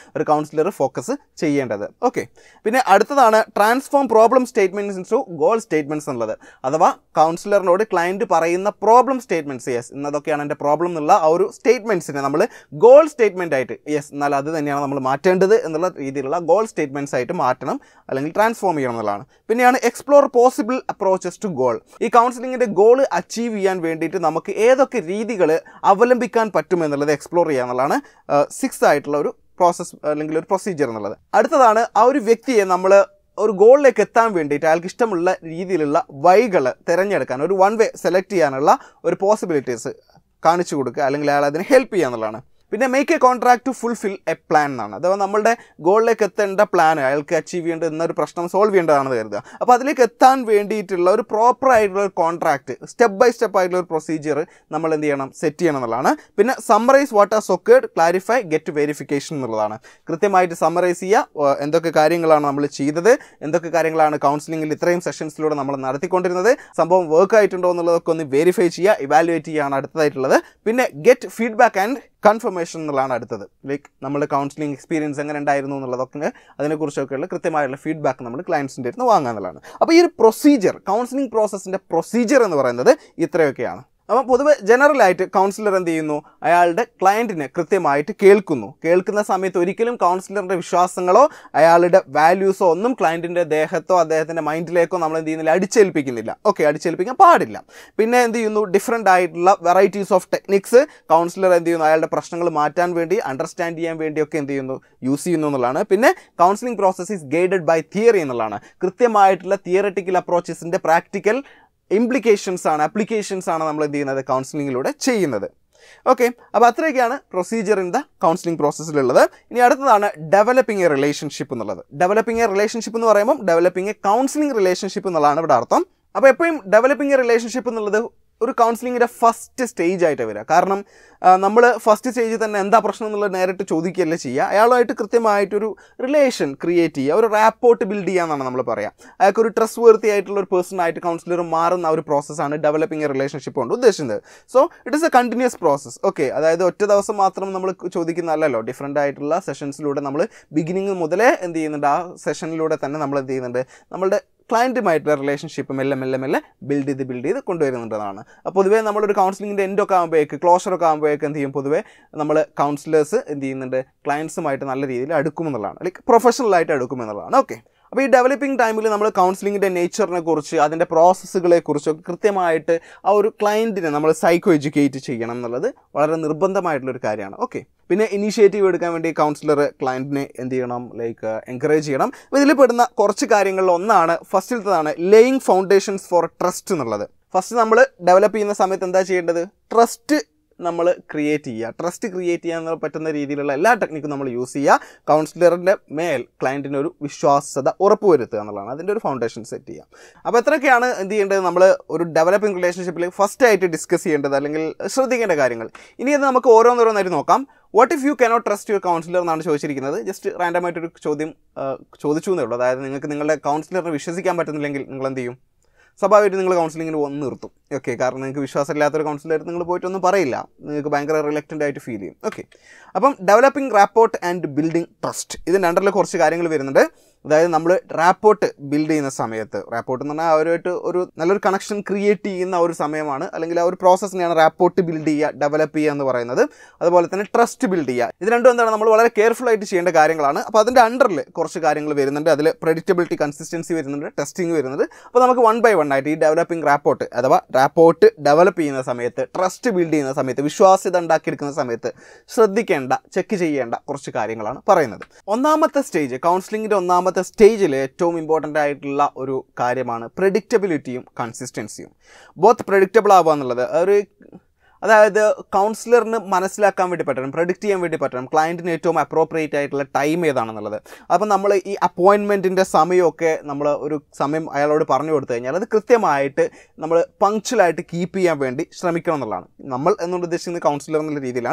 Speaker 1: ഒരു കൗൺസിലർ ഫോക്കസ് ചെയ്യേണ്ടത് ഓക്കെ പിന്നെ അടുത്തതാണ് transform problem statements into goal statements എന്നുള്ളത് അഥവാ കൗൺസിലറിനോട് ക്ലയൻറ്റ് പറയുന്ന പ്രോബ്ലം സ്റ്റേറ്റ്മെൻറ്റ്സ് യെസ് ഇന്നതൊക്കെയാണ് എൻ്റെ പ്രോബ്ലം എന്നുള്ള ആ ഒരു സ്റ്റേറ്റ്മെൻറ്റ്സിനെ നമ്മൾ ഗോൾ സ്റ്റേറ്റ്മെൻ്റ് ആയിട്ട് യെസ് എന്നാൽ അത് തന്നെയാണ് നമ്മൾ മാറ്റേണ്ടത് എന്നുള്ള രീതിയിലുള്ള ഗോൾ സ്റ്റേറ്റ്മെൻറ്റ്സ് ആയിട്ട് മാറ്റണം അല്ലെങ്കിൽ ട്രാൻസ്ഫോം ചെയ്യണം എന്നുള്ളതാണ് പിന്നെയാണ് explore possible approaches to goal ഈ കൗൺസിലിങ്ങിൻ്റെ ഗോൾ അച്ചീവ് ചെയ്യാൻ വേണ്ടിയിട്ട് നമുക്ക് ഏതൊക്കെ രീതികൾ അവലംബിക്കാൻ പറ്റുമെന്നുള്ളത് എക്സ്പ്ലോർ ചെയ്യുക എന്നുള്ളതാണ് സിക്സ് ആയിട്ടുള്ള ഒരു പ്രോസസ്സ് അല്ലെങ്കിൽ ഒരു പ്രൊസീജിയർ എന്നുള്ളത് അടുത്തതാണ് ആ ഒരു വ്യക്തിയെ നമ്മൾ ഒരു ഗോളിലേക്ക് എത്താൻ വേണ്ടിയിട്ട് അയാൾക്ക് ഇഷ്ടമുള്ള രീതിയിലുള്ള വഴികൾ തിരഞ്ഞെടുക്കാൻ ഒരു വൺ വേ സെലക്ട് ചെയ്യാനുള്ള ഒരു പോസിബിലിറ്റീസ് കാണിച്ചു കൊടുക്കുക അല്ലെങ്കിൽ അയാൾ അതിനെ ഹെൽപ്പ് ചെയ്യുക എന്നുള്ളതാണ് പിന്നെ make a contract to fulfil a plan എന്നാണ് അഥവാ നമ്മളുടെ ഗോളിലേക്ക് എത്തേണ്ട പ്ലാൻ അയാൾക്ക് അച്ചീവ് ചെയ്യേണ്ട എന്നൊരു പ്രശ്നം സോൾവ് ചെയ്യേണ്ടതാണെന്ന് കരുതുക അപ്പോൾ അതിലേക്ക് എത്താൻ വേണ്ടിയിട്ടുള്ള ഒരു പ്രോപ്പർ ആയിട്ടുള്ള ഒരു കോൺട്രാക്ട് സ്റ്റെപ്പ് ബൈ സ്റ്റെപ്പ് ആയിട്ടുള്ള ഒരു പ്രൊസീജിയർ നമ്മൾ എന്ത് ചെയ്യണം സെറ്റ് ചെയ്യണം എന്നുള്ളതാണ് പിന്നെ summarise what are sought clarify get verification എന്നുള്ളതാണ് കൃത്യമായിട്ട് സമ്മറൈസ് ചെയ്യുക ഏഹ് എന്തൊക്കെ കാര്യങ്ങളാണ് നമ്മൾ ചെയ്തത് എന്തൊക്കെ കാര്യങ്ങളാണ് കൗൺസിലിംഗിൽ ഇത്രയും സെഷൻസിലൂടെ നമ്മൾ നടത്തിക്കൊണ്ടിരുന്നത് സംഭവം വർക്ക് ആയിട്ടുണ്ടോ എന്നുള്ളതൊക്കെ ഒന്ന് വെരിഫൈ ചെയ്യുക ഇവാലുവേറ്റ് ചെയ്യുകയാണ് അടുത്തതായിട്ടുള്ളത് പിന്നെ ഗെറ്റ് ഫീഡ്ബാക്ക് ആൻഡ് കൺഫർമേഷൻ എന്നുള്ളതാണ് അടുത്തത് ലൈക്ക് നമ്മുടെ കൗൺസിലിംഗ് എക്സ്പീരിയൻസ് എങ്ങനെ ഉണ്ടായിരുന്നു എന്നുള്ളതൊക്കെ അതിനെക്കുറിച്ചൊക്കെയുള്ള കൃത്യമായുള്ള ഫീഡ്ബാക്ക് നമ്മൾ ക്ലയൻസിൻ്റെ അടുത്ത് വാങ്ങുക എന്നുള്ളതാണ് അപ്പോൾ ഈ ഒരു പ്രൊസീജിയർ കൗൺസിലിംഗ് പ്രോസസ്സിൻ്റെ പ്രൊസീജിയർ എന്ന് പറയുന്നത് ഇത്രയൊക്കെയാണ് അപ്പം പൊതുവെ ജനറൽ ആയിട്ട് കൗൺസിലർ എന്ത് ചെയ്യുന്നു അയാളുടെ ക്ലയൻറ്റിനെ കൃത്യമായിട്ട് കേൾക്കുന്നു കേൾക്കുന്ന സമയത്ത് ഒരിക്കലും കൗൺസിലറിൻ്റെ വിശ്വാസങ്ങളോ അയാളുടെ വാല്യൂസോ ഒന്നും ക്ലയൻറ്റിൻ്റെ ദേഹത്തോ അദ്ദേഹത്തിൻ്റെ മൈൻഡിലേക്കോ നമ്മൾ എന്ത് ചെയ്യുന്നില്ല അടിച്ചേൽപ്പിക്കുന്നില്ല ഓക്കെ അടിച്ചേൽപ്പിക്കാൻ പാടില്ല പിന്നെ എന്ത് ചെയ്യുന്നു ഡിഫറെൻ്റ് ആയിട്ടുള്ള വെറൈറ്റീസ് ഓഫ് ടെക്നിക്സ് കൗൺസിലർ എന്ത് ചെയ്യുന്നു അയാളുടെ പ്രശ്നങ്ങൾ മാറ്റാൻ വേണ്ടി അണ്ടർസ്റ്റാൻഡ് ചെയ്യാൻ വേണ്ടിയൊക്കെ എന്ത് ചെയ്യുന്നു യൂസ് ചെയ്യുന്നു എന്നുള്ളതാണ് പിന്നെ counselling process is guided by theory എന്നുള്ളതാണ് കൃത്യമായിട്ടുള്ള തിയററ്റിക്കൽ അപ്രോച്ചസിൻ്റെ പ്രാക്ടിക്കൽ ഇംപ്ലിക്കേഷൻസ് ആണ് അപ്ലിക്കേഷൻസ് ആണ് നമ്മൾ എന്ത് ചെയ്യുന്നത് കൗൺസിലിങ്ങിലൂടെ ചെയ്യുന്നത് ഓക്കെ അപ്പോൾ അത്രയൊക്കെയാണ് പ്രൊസീജിയർ ഇൻ ദ കൗൺസിലിംഗ് പ്രോസസ്സിലുള്ളത് ഇനി അടുത്തതാണ് ഡെവലപ്പിംഗ് എ റിലേഷൻഷിപ്പ് എന്നുള്ളത് ഡെവലപ്പിംഗ് എ റിലേഷൻഷിപ്പ് എന്ന് പറയുമ്പോൾ ഡെവലപ്പിംഗ് എ കൗൺസിലിംഗ് റിലേഷൻഷിപ്പ് എന്നുള്ളതാണ് ഇവിടെ അർത്ഥം അപ്പോൾ എപ്പോഴും ഡെവലപ്പിംഗ് എ റിലേഷൻഷിപ്പ് എന്നുള്ളത് ഒരു കൗൺസിലിങ്ങിൻ്റെ ഫസ്റ്റ് സ്റ്റേജ് ആയിട്ട് വരിക കാരണം നമ്മൾ ഫസ്റ്റ് സ്റ്റേജിൽ തന്നെ എന്താ പ്രശ്നം എന്നുള്ളത് നേരിട്ട് ചോദിക്കുകയല്ല ചെയ്യുക അയാളുമായിട്ട് കൃത്യമായിട്ടൊരു റിലേഷൻ ക്രിയേറ്റ് ചെയ്യുക ഒരു റാപ്പോർട്ട് ബിൽഡ് ചെയ്യുക എന്നാണ് നമ്മൾ പറയുക അയാൾക്ക് ഒരു ട്രസ്റ്റ് വർത്തി ആയിട്ടുള്ള ഒരു പേഴ്സൺ ആയിട്ട് കൗൺസിലർ മാറുന്ന ഒരു പ്രോസസ്സാണ് ഡെവലപ്പിംഗ് എ റിലേഷൻഷിപ്പ് കൊണ്ട് ഉദ്ദേശിക്കുന്നത് so it is a continuous process okay അതായത് ഒറ്റ ദിവസം മാത്രം നമ്മൾ ചോദിക്കുന്നതല്ലല്ലോ ഡിഫറെൻ്റ് ആയിട്ടുള്ള സെഷൻസിലൂടെ നമ്മൾ ബിഗിനിങ് മുതലേ എന്ത് ചെയ്യുന്നുണ്ട് ആ സെഷനിലൂടെ തന്നെ നമ്മൾ എന്ത് ചെയ്യുന്നുണ്ട് നമ്മളുടെ ക്ലയൻറ്റുമായിട്ടുള്ള റിലേഷൻഷിപ്പ് മെല്ലെ മെല്ലെ മെല്ലെ ബിൽഡ് ചെയ്ത് ബിൽഡ് ചെയ്ത് കൊണ്ടുവരുന്നുണ്ടെന്നാണ് അപ്പോൾ പൊതുവേ നമ്മളൊരു കൗൺസിലിങ്ങിൻ്റെ എൻഡൊക്കെ ആകുമ്പോഴേക്ക് ക്ലോഷറൊക്കെ ആകുമ്പോഴേക്ക് എന്ത് ചെയ്യും പൊതുവേ നമ്മൾ കൗൺസിലേഴ്സ് എന്ത് ചെയ്യുന്നുണ്ട് ക്ലയൻസുമായിട്ട് നല്ല രീതിയിൽ അടുക്കുമെന്നുള്ളതാണ് ലൈക്ക് പ്രൊഫഷണലായിട്ട് അടുക്കുമെന്നുള്ളതാണ് ഓക്കെ അപ്പോൾ ഈ ഡെവലപ്പിംഗ് ടൈമിൽ നമ്മൾ കൗൺസിലിങ്ങിൻ്റെ നേച്ചറിനെ കുറിച്ച് അതിൻ്റെ പ്രോസസ്സുകളെ കുറിച്ചൊക്കെ കൃത്യമായിട്ട് ആ ഒരു ക്ലയൻറ്റിനെ നമ്മൾ സൈക്കോ എഡ്യൂക്കേറ്റ് ചെയ്യണം എന്നുള്ളത് വളരെ നിർബന്ധമായിട്ടുള്ളൊരു കാര്യമാണ് ഓക്കെ പിന്നെ ഇനീഷ്യേറ്റീവ് എടുക്കാൻ വേണ്ടി കൗൺസിലർ ക്ലയൻറ്റിനെ എന്ത് ചെയ്യണം ലൈക്ക് എൻകറേജ് ചെയ്യണം അപ്പോൾ ഇതിൽ പെടുന്ന കുറച്ച് കാര്യങ്ങളിൽ ഒന്നാണ് ഫസ്റ്റിലത്തതാണ് ലേയിങ് ഫൗണ്ടേഷൻസ് ഫോർ ട്രസ്റ്റ് എന്നുള്ളത് ഫസ്റ്റ് നമ്മൾ ഡെവലപ്പ് ചെയ്യുന്ന സമയത്ത് എന്താ ചെയ്യേണ്ടത് ട്രസ്റ്റ് നമ്മൾ ക്രിയേറ്റ് ചെയ്യുക ട്രസ്റ്റ് ക്രിയേറ്റ് ചെയ്യാൻ പറ്റുന്ന രീതിയിലുള്ള എല്ലാ ടെക്നിക്കും നമ്മൾ യൂസ് ചെയ്യുക കൗൺസിലറിൻ്റെ മേൽ ക്ലയൻറ്റിന് ഒരു വിശ്വാസ്യത ഉറപ്പുവരുത്തുക എന്നുള്ളതാണ് അതിൻ്റെ ഒരു ഫൗണ്ടേഷൻ സെറ്റ് ചെയ്യുക അപ്പോൾ എത്രയൊക്കെയാണ് എന്ത് ചെയ്യേണ്ടത് നമ്മൾ ഒരു ഡെവലപ്പിംഗ് റിലേഷൻഷിപ്പിൽ ഫസ്റ്റ് ആയിട്ട് ഡിസ്കസ് ചെയ്യേണ്ടത് അല്ലെങ്കിൽ ശ്രദ്ധിക്കേണ്ട കാര്യങ്ങൾ ഇനി അത് നമുക്ക് ഓരോന്നോരോന്നായിട്ട് നോക്കാം what if you cannot trust your counsellor എന്നാണ് ചോദിച്ചിരിക്കുന്നത് ജസ്റ്റ് റാൻഡമായിട്ടൊരു ചോദ്യം ആ, ചോദിച്ചു എന്നേ ഉള്ളൂ അതായത് നിങ്ങൾക്ക് നിങ്ങളുടെ കൗൺസിലറിനെ വിശ്വസിക്കാൻ പറ്റുന്നില്ലെങ്കിൽ നിങ്ങൾ എന്ത് ചെയ്യും സ്വാഭാവികമായിട്ട് നിങ്ങൾ കൗൺസിലിങ്ങിന് വന്ന് നിർത്തും ഓക്കെ കാരണം നിങ്ങൾക്ക് വിശ്വാസമില്ലാത്തൊരു കൗൺസിലർ നിങ്ങൾ പോയിട്ടൊന്നും പറയില്ല നിങ്ങൾക്ക് ഭയങ്കര റിലക്റ്റൻ്റ് ആയിട്ട് ഫീൽ ചെയ്യും ഓക്കെ അപ്പം developing rapport and building trust ഇതിൻ്റെ അണ്ടറിൽ കുറച്ച് കാര്യങ്ങൾ വരുന്നുണ്ട് അതായത് നമ്മൾ റാപ്പോർട്ട് ബിൽഡ് ചെയ്യുന്ന സമയത്ത് റാപ്പോർട്ട് എന്ന് പറഞ്ഞാൽ അവരുമായിട്ട് ഒരു നല്ലൊരു കണക്ഷൻ ക്രിയേറ്റ് ചെയ്യുന്ന ഒരു സമയമാണ് അല്ലെങ്കിൽ ആ ഒരു പ്രോസസ്സിനെയാണ് റാപ്പോർട്ട് ബിൽഡ് ചെയ്യുക ഡെവലപ്പ് ചെയ്യുക എന്ന് പറയുന്നത് അതുപോലെ തന്നെ ട്രസ്റ്റ് ബിൽഡ് ചെയ്യുക ഇത് രണ്ടും എന്താണ് നമ്മൾ വളരെ കെയർഫുൾ ആയിട്ട് ചെയ്യേണ്ട കാര്യങ്ങളാണ് അപ്പോൾ അതിൻ്റെ അണ്ടറിൽ കുറച്ച് കാര്യങ്ങൾ വരുന്നുണ്ട് അതിൽ പ്രഡിക്റ്റബിലിറ്റി കൺസിസ്റ്റൻസി വരുന്നുണ്ട് ടെസ്റ്റിംഗ് വരുന്നുണ്ട് അപ്പോൾ നമുക്ക് വൺ ബൈ വൺ ആയിട്ട് ഈ ഡെവലപ്പിംഗ് റാപ്പോർട്ട് അഥവാ റാപ്പോർട്ട് ഡെവലപ്പ് ചെയ്യുന്ന സമയത്ത് ട്രസ്റ്റ് ബിൽഡ് ചെയ്യുന്ന സമയത്ത് വിശ്വാസ്യത ഉണ്ടാക്കിയെടുക്കുന്ന സമയത്ത് ശ്രദ്ധിക്കേണ്ട ചെക്ക് ചെയ്യേണ്ട കുറച്ച് കാര്യങ്ങളാണ് പറയുന്നത് ഒന്നാമത്തെ സ്റ്റേജ് കൗൺസിലിങ്ങിൻ്റെ ഒന്നാമത്തെ സ്റ്റേജിൽ ഏറ്റവും ഇമ്പോർട്ടൻ്റ് ആയിട്ടുള്ള ഒരു കാര്യമാണ് പ്രഡിക്റ്റബിലിറ്റിയും കൺസിസ്റ്റൻസിയും ബോത്ത് പ്രഡിക്റ്റബിൾ ആവുക എന്നുള്ളത് ഒരു അതായത് കൗൺസിലറിന് മനസ്സിലാക്കാൻ വേണ്ടി പറ്റണം പ്രഡിക്റ്റ് ചെയ്യാൻ വേണ്ടി പറ്റണം ക്ലയൻറ്റിന് ഏറ്റവും അപ്രോപ്രിയേറ്റ് ആയിട്ടുള്ള ടൈം ഏതാണെന്നുള്ളത് അപ്പം നമ്മൾ ഈ അപ്പോയിൻമെൻറ്റിൻ്റെ സമയമൊക്കെ നമ്മൾ ഒരു സമയം അയാളോട് പറഞ്ഞു കൊടുത്തു കഴിഞ്ഞാൽ അത് കൃത്യമായിട്ട് നമ്മൾ പങ്ക്ച്വലായിട്ട് കീപ്പ് ചെയ്യാൻ വേണ്ടി ശ്രമിക്കണം എന്നുള്ളതാണ് നമ്മൾ എന്നുകൊണ്ട് ഉദ്ദേശിക്കുന്നത് കൗൺസിലർ എന്നുള്ള രീതിയിലാണ് കേട്ടോ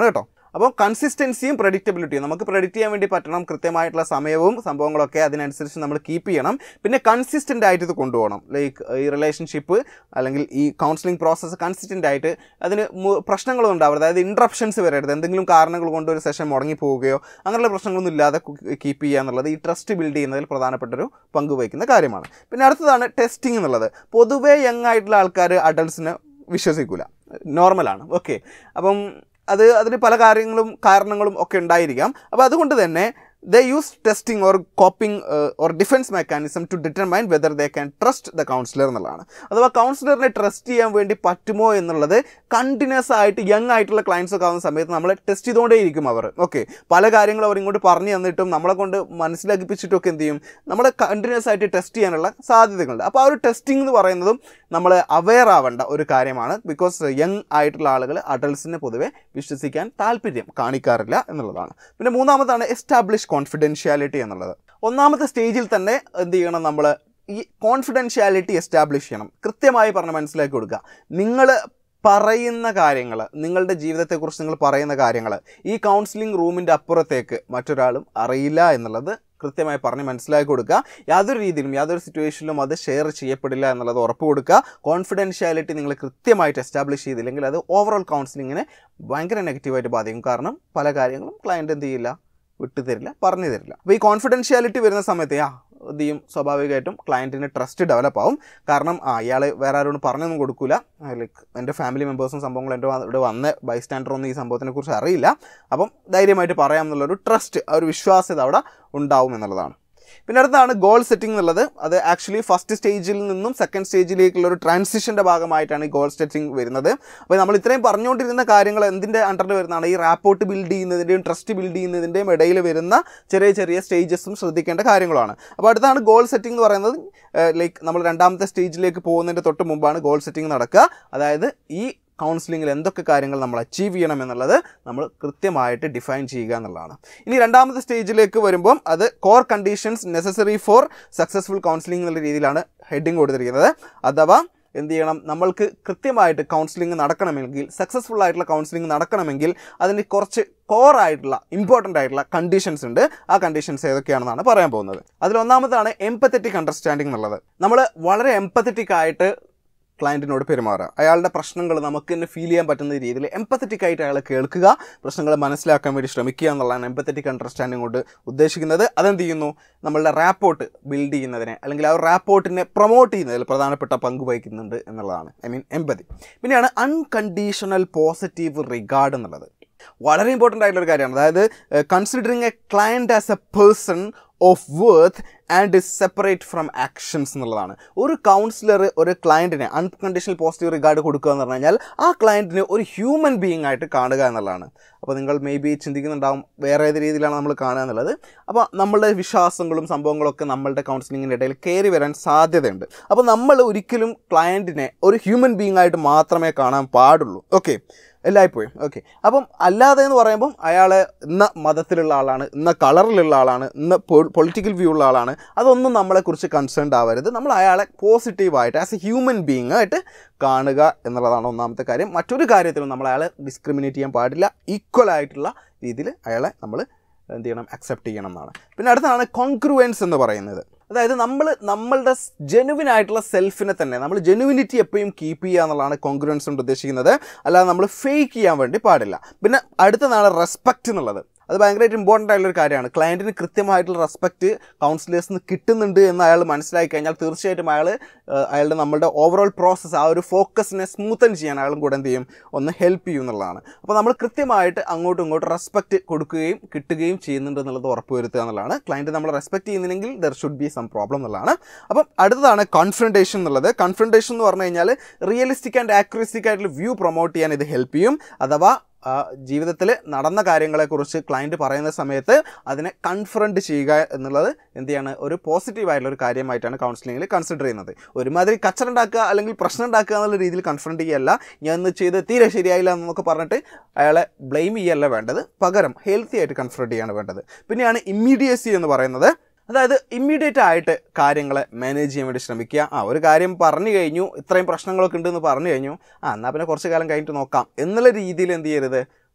Speaker 1: അപ്പോൾ കൺസിസ്റ്റൻസിയും പ്രഡിക്റ്റബിലിറ്റിയും നമുക്ക് പ്രഡിക്റ്റ് ചെയ്യാൻ വേണ്ടി പറ്റണം കൃത്യമായിട്ടുള്ള സമയവും സംഭവങ്ങളൊക്കെ അതിനനുസരിച്ച് നമ്മൾ കീപ്പ് ചെയ്യണം പിന്നെ കൺസിസ്റ്റൻ്റ് ആയിട്ട് ഇത് കൊണ്ടുപോകണം ലൈക്ക് ഈ റിലേഷൻഷിപ്പ് അല്ലെങ്കിൽ ഈ കൗൺസിലിംഗ് പ്രോസസ്സ് കൺസിസ്റ്റൻ്റ് ആയിട്ട് അതിന് മു- പ്രശ്നങ്ങളൊന്നും ഉണ്ടാവരുത് അതായത് ഇൻട്രപ്ഷൻസ് വരരുത് എന്തെങ്കിലും കാരണങ്ങൾ കൊണ്ട് ഒരു സെഷൻ മുടങ്ങി പോവുകയോ അങ്ങനെയുള്ള പ്രശ്നങ്ങളൊന്നും ഇല്ലാതെ കീപ്പ് ചെയ്യുക എന്നുള്ളത് ഈ ട്രസ്റ്റ് ബിൽഡ് ചെയ്യുന്നതിൽ പ്രധാനപ്പെട്ട ഒരു പങ്ക് വഹിക്കുന്ന കാര്യമാണ് പിന്നെ അടുത്തതാണ് ടെസ്റ്റിംഗ് എന്നുള്ളത് പൊതുവേ യങ് ആയിട്ടുള്ള ആൾക്കാർ അഡൾട്ട്സിനെ വിശ്വസിക്കില്ല നോർമലാണ് ഓക്കെ അപ്പം അത് അതിന് പല കാര്യങ്ങളും കാരണങ്ങളും ഒക്കെ ഉണ്ടായിരിക്കാം അപ്പോൾ അതുകൊണ്ട് തന്നെ they use testing or coping or defence mechanism to determine whether they can trust the counsellor എന്നുള്ളതാണ് അഥവാ കൗൺസിലറിനെ ട്രസ്റ്റ് ചെയ്യാൻ വേണ്ടി പറ്റുമോ എന്നുള്ളത് കണ്ടിന്യൂസ് ആയിട്ട് യങ് ആയിട്ടുള്ള ക്ലയൻസ് ഒക്കെ ആവുന്ന സമയത്ത് നമ്മളെ ടെസ്റ്റ് ചെയ്തുകൊണ്ടേയിരിക്കും അവർ ഓക്കെ പല കാര്യങ്ങളും അവർ ഇങ്ങോട്ട് പറഞ്ഞു തന്നിട്ടും നമ്മളെ കൊണ്ട് മനസ്സിലാക്കിപ്പിച്ചിട്ടും ഒക്കെ എന്ത് ചെയ്യും നമ്മളെ കണ്ടിന്യൂസ് ആയിട്ട് ടെസ്റ്റ് ചെയ്യാനുള്ള സാധ്യതകളുണ്ട് അപ്പോൾ ആ ഒരു ടെസ്റ്റിംഗ് എന്ന് പറയുന്നതും നമ്മൾ അവെയർ ആവേണ്ട ഒരു കാര്യമാണ് ബിക്കോസ് യങ് ആയിട്ടുള്ള ആളുകൾ അഡൾട്ട്സിനെ പൊതുവെ വിശ്വസിക്കാൻ താല്പര്യം കാണിക്കാറില്ല എന്നുള്ളതാണ് പിന്നെ മൂന്നാമതാണ് എസ്റ്റാബ്ലിഷ് കോൺഫിഡൻഷ്യാലിറ്റി എന്നുള്ളത് ഒന്നാമത്തെ സ്റ്റേജിൽ തന്നെ എന്ത് ചെയ്യണം നമ്മൾ ഈ കോൺഫിഡൻഷ്യാലിറ്റി എസ്റ്റാബ്ലിഷ് ചെയ്യണം കൃത്യമായി പറഞ്ഞ് മനസ്സിലാക്കി കൊടുക്കുക നിങ്ങൾ പറയുന്ന കാര്യങ്ങൾ നിങ്ങളുടെ ജീവിതത്തെക്കുറിച്ച് നിങ്ങൾ പറയുന്ന കാര്യങ്ങൾ ഈ കൗൺസിലിംഗ് റൂമിൻ്റെ അപ്പുറത്തേക്ക് മറ്റൊരാളും അറിയില്ല എന്നുള്ളത് കൃത്യമായി പറഞ്ഞ് മനസ്സിലാക്കി കൊടുക്കുക യാതൊരു രീതിയിലും യാതൊരു സിറ്റുവേഷനിലും അത് ഷെയർ ചെയ്യപ്പെടില്ല എന്നുള്ളത് ഉറപ്പ് കൊടുക്കുക കോൺഫിഡൻഷ്യാലിറ്റി നിങ്ങൾ കൃത്യമായിട്ട് എസ്റ്റാബ്ലിഷ് ചെയ്തില്ലെങ്കിൽ അത് ഓവറോൾ കൗൺസിലിങ്ങിനെ ഭയങ്കര നെഗറ്റീവായിട്ട് ബാധിക്കും കാരണം പല കാര്യങ്ങളും ക്ലയൻറ്റ് എന്ത് ചെയ്യില്ല വിട്ടു തരില്ല പറഞ്ഞു തരില്ല അപ്പോൾ ഈ കോൺഫിഡൻഷ്യാലിറ്റി വരുന്ന സമയത്ത് ആ എന്ത് ചെയ്യും സ്വാഭാവികമായിട്ടും ക്ലയൻറ്റിന് ട്രസ്റ്റ് ഡെവലപ്പ് ആവും കാരണം ആ ഇയാൾ വേറെ ആരോടും പറഞ്ഞൊന്നും കൊടുക്കില്ല ലൈക്ക് എൻ്റെ ഫാമിലി മെമ്പേഴ്സും സംഭവങ്ങളും എൻ്റെ വ- ഇവിടെ വന്ന ബൈസ്റ്റാൻഡറൊന്നും ഈ സംഭവത്തിനെ കുറിച്ച് അറിയില്ല അപ്പം ധൈര്യമായിട്ട് പറയാം എന്നുള്ളൊരു ട്രസ്റ്റ് ആ ഒരു വിശ്വാസ്യത അവിടെ ഉണ്ടാവും എന്നുള്ളതാണ് പിന്നെ അടുത്താണ് ഗോൾ സെറ്റിംഗ് എന്നുള്ളത് അത് ആക്ച്വലി ഫസ്റ്റ് സ്റ്റേജിൽ നിന്നും സെക്കൻഡ് സ്റ്റേജിലേക്കുള്ള ഒരു ട്രാൻസിഷൻ്റെ ഭാഗമായിട്ടാണ് ഈ ഗോൾ സെറ്റിംഗ് വരുന്നത് അപ്പോൾ നമ്മൾ ഇത്രയും പറഞ്ഞുകൊണ്ടിരുന്ന കാര്യങ്ങൾ എന്തിൻ്റെ അണ്ടറിൽ വരുന്നതാണ് ഈ റാപ്പോർട്ട് ബിൽഡ് ചെയ്യുന്നതിൻ്റെയും ട്രസ്റ്റ് ബിൽഡ് ചെയ്യുന്നതിൻ്റെയും ഇടയിൽ വരുന്ന ചെറിയ ചെറിയ സ്റ്റേജസും ശ്രദ്ധിക്കേണ്ട കാര്യങ്ങളാണ് അപ്പോൾ അടുത്താണ് ഗോൾ സെറ്റിംഗ് എന്ന് പറയുന്നത് ലൈക്ക് നമ്മൾ രണ്ടാമത്തെ സ്റ്റേജിലേക്ക് പോകുന്നതിൻ്റെ തൊട്ട് മുമ്പാണ് ഗോൾ സെറ്റിംഗ് നടക്കുക അതായത് ഈ കൗൺസിലിങ്ങിൽ എന്തൊക്കെ കാര്യങ്ങൾ നമ്മൾ അച്ചീവ് ചെയ്യണം എന്നുള്ളത് നമ്മൾ കൃത്യമായിട്ട് ഡിഫൈൻ ചെയ്യുക എന്നുള്ളതാണ് ഇനി രണ്ടാമത്തെ സ്റ്റേജിലേക്ക് വരുമ്പം അത് core conditions necessary for successful counselling എന്നുള്ള രീതിയിലാണ് ഹെഡിങ് കൊടുത്തിരിക്കുന്നത് അഥവാ എന്ത് ചെയ്യണം നമ്മൾക്ക് കൃത്യമായിട്ട് കൗൺസിലിംഗ് നടക്കണമെങ്കിൽ സക്സസ്ഫുൾ ആയിട്ടുള്ള കൗൺസിലിംഗ് നടക്കണമെങ്കിൽ അതിന് കുറച്ച് കോർ ആയിട്ടുള്ള ഇമ്പോർട്ടൻ്റ് ആയിട്ടുള്ള കണ്ടീഷൻസ് ഉണ്ട് ആ കണ്ടീഷൻസ് ഏതൊക്കെയാണെന്നാണ് പറയാൻ പോകുന്നത് അതിൽ ഒന്നാമതാണ് എംപത്തറ്റിക് അണ്ടർസ്റ്റാൻഡിംഗ് എന്നുള്ളത് നമ്മൾ വളരെ എംപത്തറ്റിക് ആയിട്ട് ക്ലയൻറ്റിനോട് പെരുമാറുക അയാളുടെ പ്രശ്നങ്ങൾ നമുക്ക് തന്നെ ഫീൽ ചെയ്യാൻ പറ്റുന്ന രീതിയിൽ എംപത്തറ്റിക് ആയിട്ട് അയാളെ കേൾക്കുക പ്രശ്നങ്ങൾ മനസ്സിലാക്കാൻ വേണ്ടി ശ്രമിക്കുക എന്നുള്ളതാണ് എംപത്തറ്റിക് അണ്ടർസ്റ്റാൻഡിംഗ് കൊണ്ട് ഉദ്ദേശിക്കുന്നത് അതെന്ത് ചെയ്യുന്നു നമ്മളുടെ റാപ്പോർട്ട് ബിൽഡ് ചെയ്യുന്നതിനെ അല്ലെങ്കിൽ ആ റാപ്പോർട്ടിനെ പ്രൊമോട്ട് ചെയ്യുന്നതിൽ പ്രധാനപ്പെട്ട പങ്ക് വഹിക്കുന്നുണ്ട് എന്നുള്ളതാണ് ഐ മീൻ എമ്പതി പിന്നെയാണ് അൺകണ്ടീഷണൽ പോസിറ്റീവ് റിഗാർഡ് എന്നുള്ളത് വളരെ ഇമ്പോർട്ടൻ്റ് ആയിട്ടുള്ള ഒരു കാര്യമാണ് അതായത് considering a client as a person of worth and is separate from actions എന്നുള്ളതാണ് ഒരു കൗൺസിലർ ഒരു ക്ലയൻറ്റിനെ അൺകണ്ടീഷണൽ പോസിറ്റീവ് റിഗാർഡ് കൊടുക്കുക എന്ന് പറഞ്ഞു കഴിഞ്ഞാൽ ആ ക്ലയൻറ്റിനെ ഒരു ഹ്യൂമൻ ബീയിങ് ആയിട്ട് കാണുക എന്നുള്ളതാണ് അപ്പോൾ നിങ്ങൾ മേ ബി ചിന്തിക്കുന്നുണ്ടാവും വേറെ ഏത് രീതിയിലാണ് നമ്മൾ കാണുക എന്നുള്ളത് അപ്പോൾ നമ്മളുടെ വിശ്വാസങ്ങളും സംഭവങ്ങളൊക്കെ നമ്മളുടെ കൗൺസിലിങ്ങിൻ്റെ ഇടയിൽ കയറി വരാൻ സാധ്യതയുണ്ട് അപ്പോൾ നമ്മൾ ഒരിക്കലും ക്ലയൻറ്റിനെ ഒരു ഹ്യൂമൻ ബീയിങ് ആയിട്ട് മാത്രമേ കാണാൻ പാടുള്ളൂ ഓക്കെ എല്ലായ്പ്പോഴും ഓക്കെ അപ്പം അല്ലാതെ എന്ന് പറയുമ്പം അയാൾ ഇന്ന മതത്തിലുള്ള ആളാണ് ഇന്ന കളറിലുള്ള ആളാണ് ഇന്ന പൊളിറ്റിക്കൽ വ്യൂ ഉള്ള ആളാണ് അതൊന്നും നമ്മളെക്കുറിച്ച് കൺസേൺഡ് ആവരുത് നമ്മൾ അയാളെ പോസിറ്റീവായിട്ട് ആസ് എ ഹ്യൂമൻ ബീങ് ആയിട്ട് കാണുക എന്നുള്ളതാണ് ഒന്നാമത്തെ കാര്യം മറ്റൊരു കാര്യത്തിലും നമ്മൾ അയാളെ ഡിസ്ക്രിമിനേറ്റ് ചെയ്യാൻ പാടില്ല ഈക്വൽ ആയിട്ടുള്ള രീതിയിൽ അയാളെ നമ്മൾ എന്ത് ചെയ്യണം അക്സെപ്റ്റ് ചെയ്യണം എന്നാണ് പിന്നെ അടുത്താണ് കോൺക്രുവൻസ് എന്ന് പറയുന്നത് അതായത് നമ്മൾ നമ്മളുടെ ജെനുവിൻ ആയിട്ടുള്ള സെൽഫിനെ തന്നെ നമ്മൾ ജെനുവിനിറ്റി എപ്പോഴും കീപ്പ് ചെയ്യുക എന്നുള്ളതാണ് കോൺഗ്രൻസ് കൊണ്ട് ഉദ്ദേശിക്കുന്നത് അല്ലാതെ നമ്മൾ ഫേക്ക് ചെയ്യാൻ വേണ്ടി പാടില്ല പിന്നെ അടുത്തതാണ് റെസ്പെക്റ്റ് എന്നുള്ളത് അത് ഭയങ്കരമായിട്ട് ഇമ്പോർട്ടൻ്റ് ആയിട്ടുള്ള ഒരു കാര്യമാണ് ക്ലയൻറ്റിന് കൃത്യമായിട്ടുള്ള റെസ്പെക്റ്റ് കൗൺസിലേഴ്സിൽ നിന്ന് കിട്ടുന്നുണ്ട് എന്ന് അയാൾ മനസ്സിലാക്കി കഴിഞ്ഞാൽ തീർച്ചയായിട്ടും അയാൾ അയാളുടെ നമ്മളുടെ ഓവറോൾ പ്രോസസ്സ് ആ ഒരു ഫോക്കസിനെ സ്മൂത്തൻ ചെയ്യാൻ അയാളും കൂടെ എന്ത് ചെയ്യും ഒന്ന് ഹെൽപ്പ് ചെയ്യും എന്നുള്ളതാണ് അപ്പോൾ നമ്മൾ കൃത്യമായിട്ട് അങ്ങോട്ടും ഇങ്ങോട്ടും റെസ്പെക്റ്റ് കൊടുക്കുകയും കിട്ടുകയും ചെയ്യുന്നുണ്ട് എന്നുള്ളത് ഉറപ്പുവരുത്തുക എന്നുള്ളതാണ് ക്ലയൻറ്റ് നമ്മൾ റെസ്പെക്ട് ചെയ്യുന്നില്ലെങ്കിൽ there should be some problem എന്നുള്ളതാണ് അപ്പം അടുത്തതാണ് കോൺഫ്രണ്ടേഷൻ എന്നുള്ളത് കോൺഫ്രണ്ടേഷൻ എന്ന് പറഞ്ഞു കഴിഞ്ഞാൽ റിയലിസ്റ്റിക് ആൻഡ് ആക്യുറസിക് ആയിട്ടുള്ള വ്യൂ പ്രൊമോട്ട് ചെയ്യാൻ ഇത് ഹെൽപ്പ് ചെയ്യും അഥവാ ജീവിതത്തിൽ നടന്ന കാര്യങ്ങളെക്കുറിച്ച് ക്ലയൻറ്റ് പറയുന്ന സമയത്ത് അതിനെ കൺഫ്രണ്ട് ചെയ്യുക എന്നുള്ളത് എന്ത് ചെയ്യാണ് ഒരു പോസിറ്റീവായിട്ടുള്ള ഒരു കാര്യമായിട്ടാണ് കൗൺസിലിങ്ങിൽ കൺസിഡർ ചെയ്യുന്നത് ഒരുമാതിരി കച്ചറുണ്ടാക്കുക അല്ലെങ്കിൽ പ്രശ്നം ഉണ്ടാക്കുക എന്നുള്ള രീതിയിൽ കൺഫ്രണ്ട് ചെയ്യല്ല ഞാൻ ഇന്ന് ചെയ്ത് തീരെ ശരിയായില്ല എന്നൊക്കെ പറഞ്ഞിട്ട് അയാളെ ബ്ലെയിം ചെയ്യല്ല വേണ്ടത് പകരം ഹെൽത്തി ആയിട്ട് കൺഫ്രണ്ട് ചെയ്യാണ് വേണ്ടത് പിന്നെയാണ് ഇമ്മീഡിയസി എന്ന് പറയുന്നത് അതായത് ഇമ്മീഡിയറ്റ് ആയിട്ട് കാര്യങ്ങളെ മാനേജ് ചെയ്യാൻ വേണ്ടി ശ്രമിക്കുക ആ ഒരു കാര്യം പറഞ്ഞു കഴിഞ്ഞു ഇത്രയും പ്രശ്നങ്ങളൊക്കെ ഉണ്ടെന്ന് പറഞ്ഞു കഴിഞ്ഞു ആ എന്നാൽ പിന്നെ കുറച്ച് കാലം കഴിഞ്ഞിട്ട് നോക്കാം എന്നുള്ള രീതിയിൽ എന്ത് ചെയ്യരുത്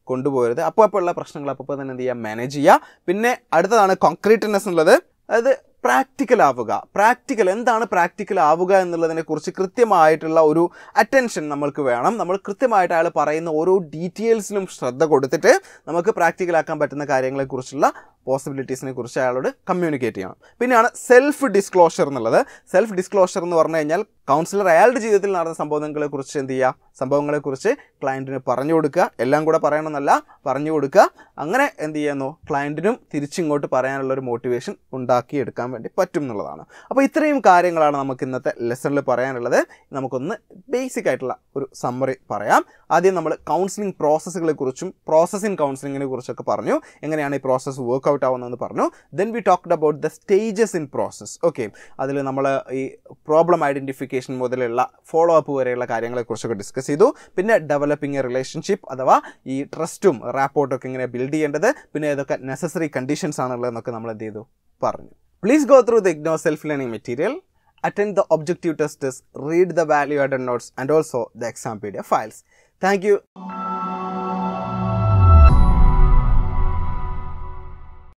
Speaker 1: കൊണ്ടുപോകരുത് അപ്പോൾ അപ്പോൾ ഉള്ള പ്രശ്നങ്ങൾ അപ്പോൾ തന്നെ എന്ത് ചെയ്യുക മാനേജ് ചെയ്യുക പിന്നെ അടുത്തതാണ് കോൺക്രീറ്റ്നെസ് എന്നുള്ളത് അതായത് പ്രാക്ടിക്കൽ ആവുക പ്രാക്ടിക്കൽ എന്താണ് പ്രാക്ടിക്കൽ ആവുക എന്നുള്ളതിനെ കുറിച്ച് കൃത്യമായിട്ടുള്ള ഒരു അറ്റൻഷൻ നമ്മൾക്ക് വേണം നമ്മൾ കൃത്യമായിട്ട് അയാൾ പറയുന്ന ഓരോ ഡീറ്റെയിൽസിലും ശ്രദ്ധ കൊടുത്തിട്ട് നമുക്ക് പ്രാക്ടിക്കൽ ആക്കാൻ പറ്റുന്ന കാര്യങ്ങളെക്കുറിച്ചുള്ള പോസിബിലിറ്റീസിനെ കുറിച്ച് അയാളോട് കമ്മ്യൂണിക്കേറ്റ് ചെയ്യണം പിന്നെയാണ് സെൽഫ് ഡിസ്ക്ലോഷർ എന്നുള്ളത് സെൽഫ് ഡിസ്ക്ലോഷർ എന്ന് പറഞ്ഞു കഴിഞ്ഞാൽ കൗൺസിലർ അയാളുടെ ജീവിതത്തിൽ നടന്ന സംഭവങ്ങളെ കുറിച്ച് എന്ത് ചെയ്യുക സംഭവങ്ങളെക്കുറിച്ച് ക്ലയൻറ്റിന് പറഞ്ഞു കൊടുക്കുക എല്ലാം കൂടെ പറയണമെന്നല്ല പറഞ്ഞു കൊടുക്കുക അങ്ങനെ എന്ത് ചെയ്യുന്നു ക്ലയൻറ്റിനും തിരിച്ചിങ്ങോട്ട് പറയാനുള്ള ഒരു മോട്ടിവേഷൻ ഉണ്ടാക്കിയെടുക്കാൻ വേണ്ടി പറ്റും എന്നുള്ളതാണ് അപ്പോൾ ഇത്രയും കാര്യങ്ങളാണ് നമുക്ക് ഇന്നത്തെ ലെസണിൽ പറയാനുള്ളത് നമുക്കൊന്ന് ബേസിക് ആയിട്ടുള്ള ഒരു സമ്മറി പറയാം ആദ്യം നമ്മൾ കൗൺസിലിംഗ് പ്രോസസ്സുകളെ കുറിച്ചും പ്രോസസ്സിംഗ് കൗൺസിലിങ്ങിനെ കുറിച്ചൊക്കെ പറഞ്ഞു എങ്ങനെയാണ് ഈ പ്രോസസ്സ് വർക്ക് ഔട്ട് ആവുന്നതെന്ന് പറഞ്ഞു then we talked about the stages in process okay അതിൽ നമ്മൾ ഈ പ്രോബ്ലം ഐഡൻറ്റിഫിക്കേഷൻ മുതലുള്ള ഫോളോ അപ്പ് വരെയുള്ള കാര്യങ്ങളെക്കുറിച്ചൊക്കെ ഡിസ്കസ് ചെയ്തു പിന്നെ ഡെവലപ്പിംഗ് എ റിലേഷൻഷിപ്പ് അഥവാ ഈ ട്രസ്റ്റും റാപ്പോർട്ടും ഒക്കെ ഇങ്ങനെ ബിൽഡ് ചെയ്യേണ്ടത് പിന്നെ ഏതൊക്കെ നെസസറി കണ്ടീഷൻസ് ആണുള്ളതെന്നൊക്കെ നമ്മൾ എന്ത് ചെയ്തു പറഞ്ഞു please go through the IGNOU self learning material attend the objective tests, read the value added notes, and also the exam PDF files. Thank you.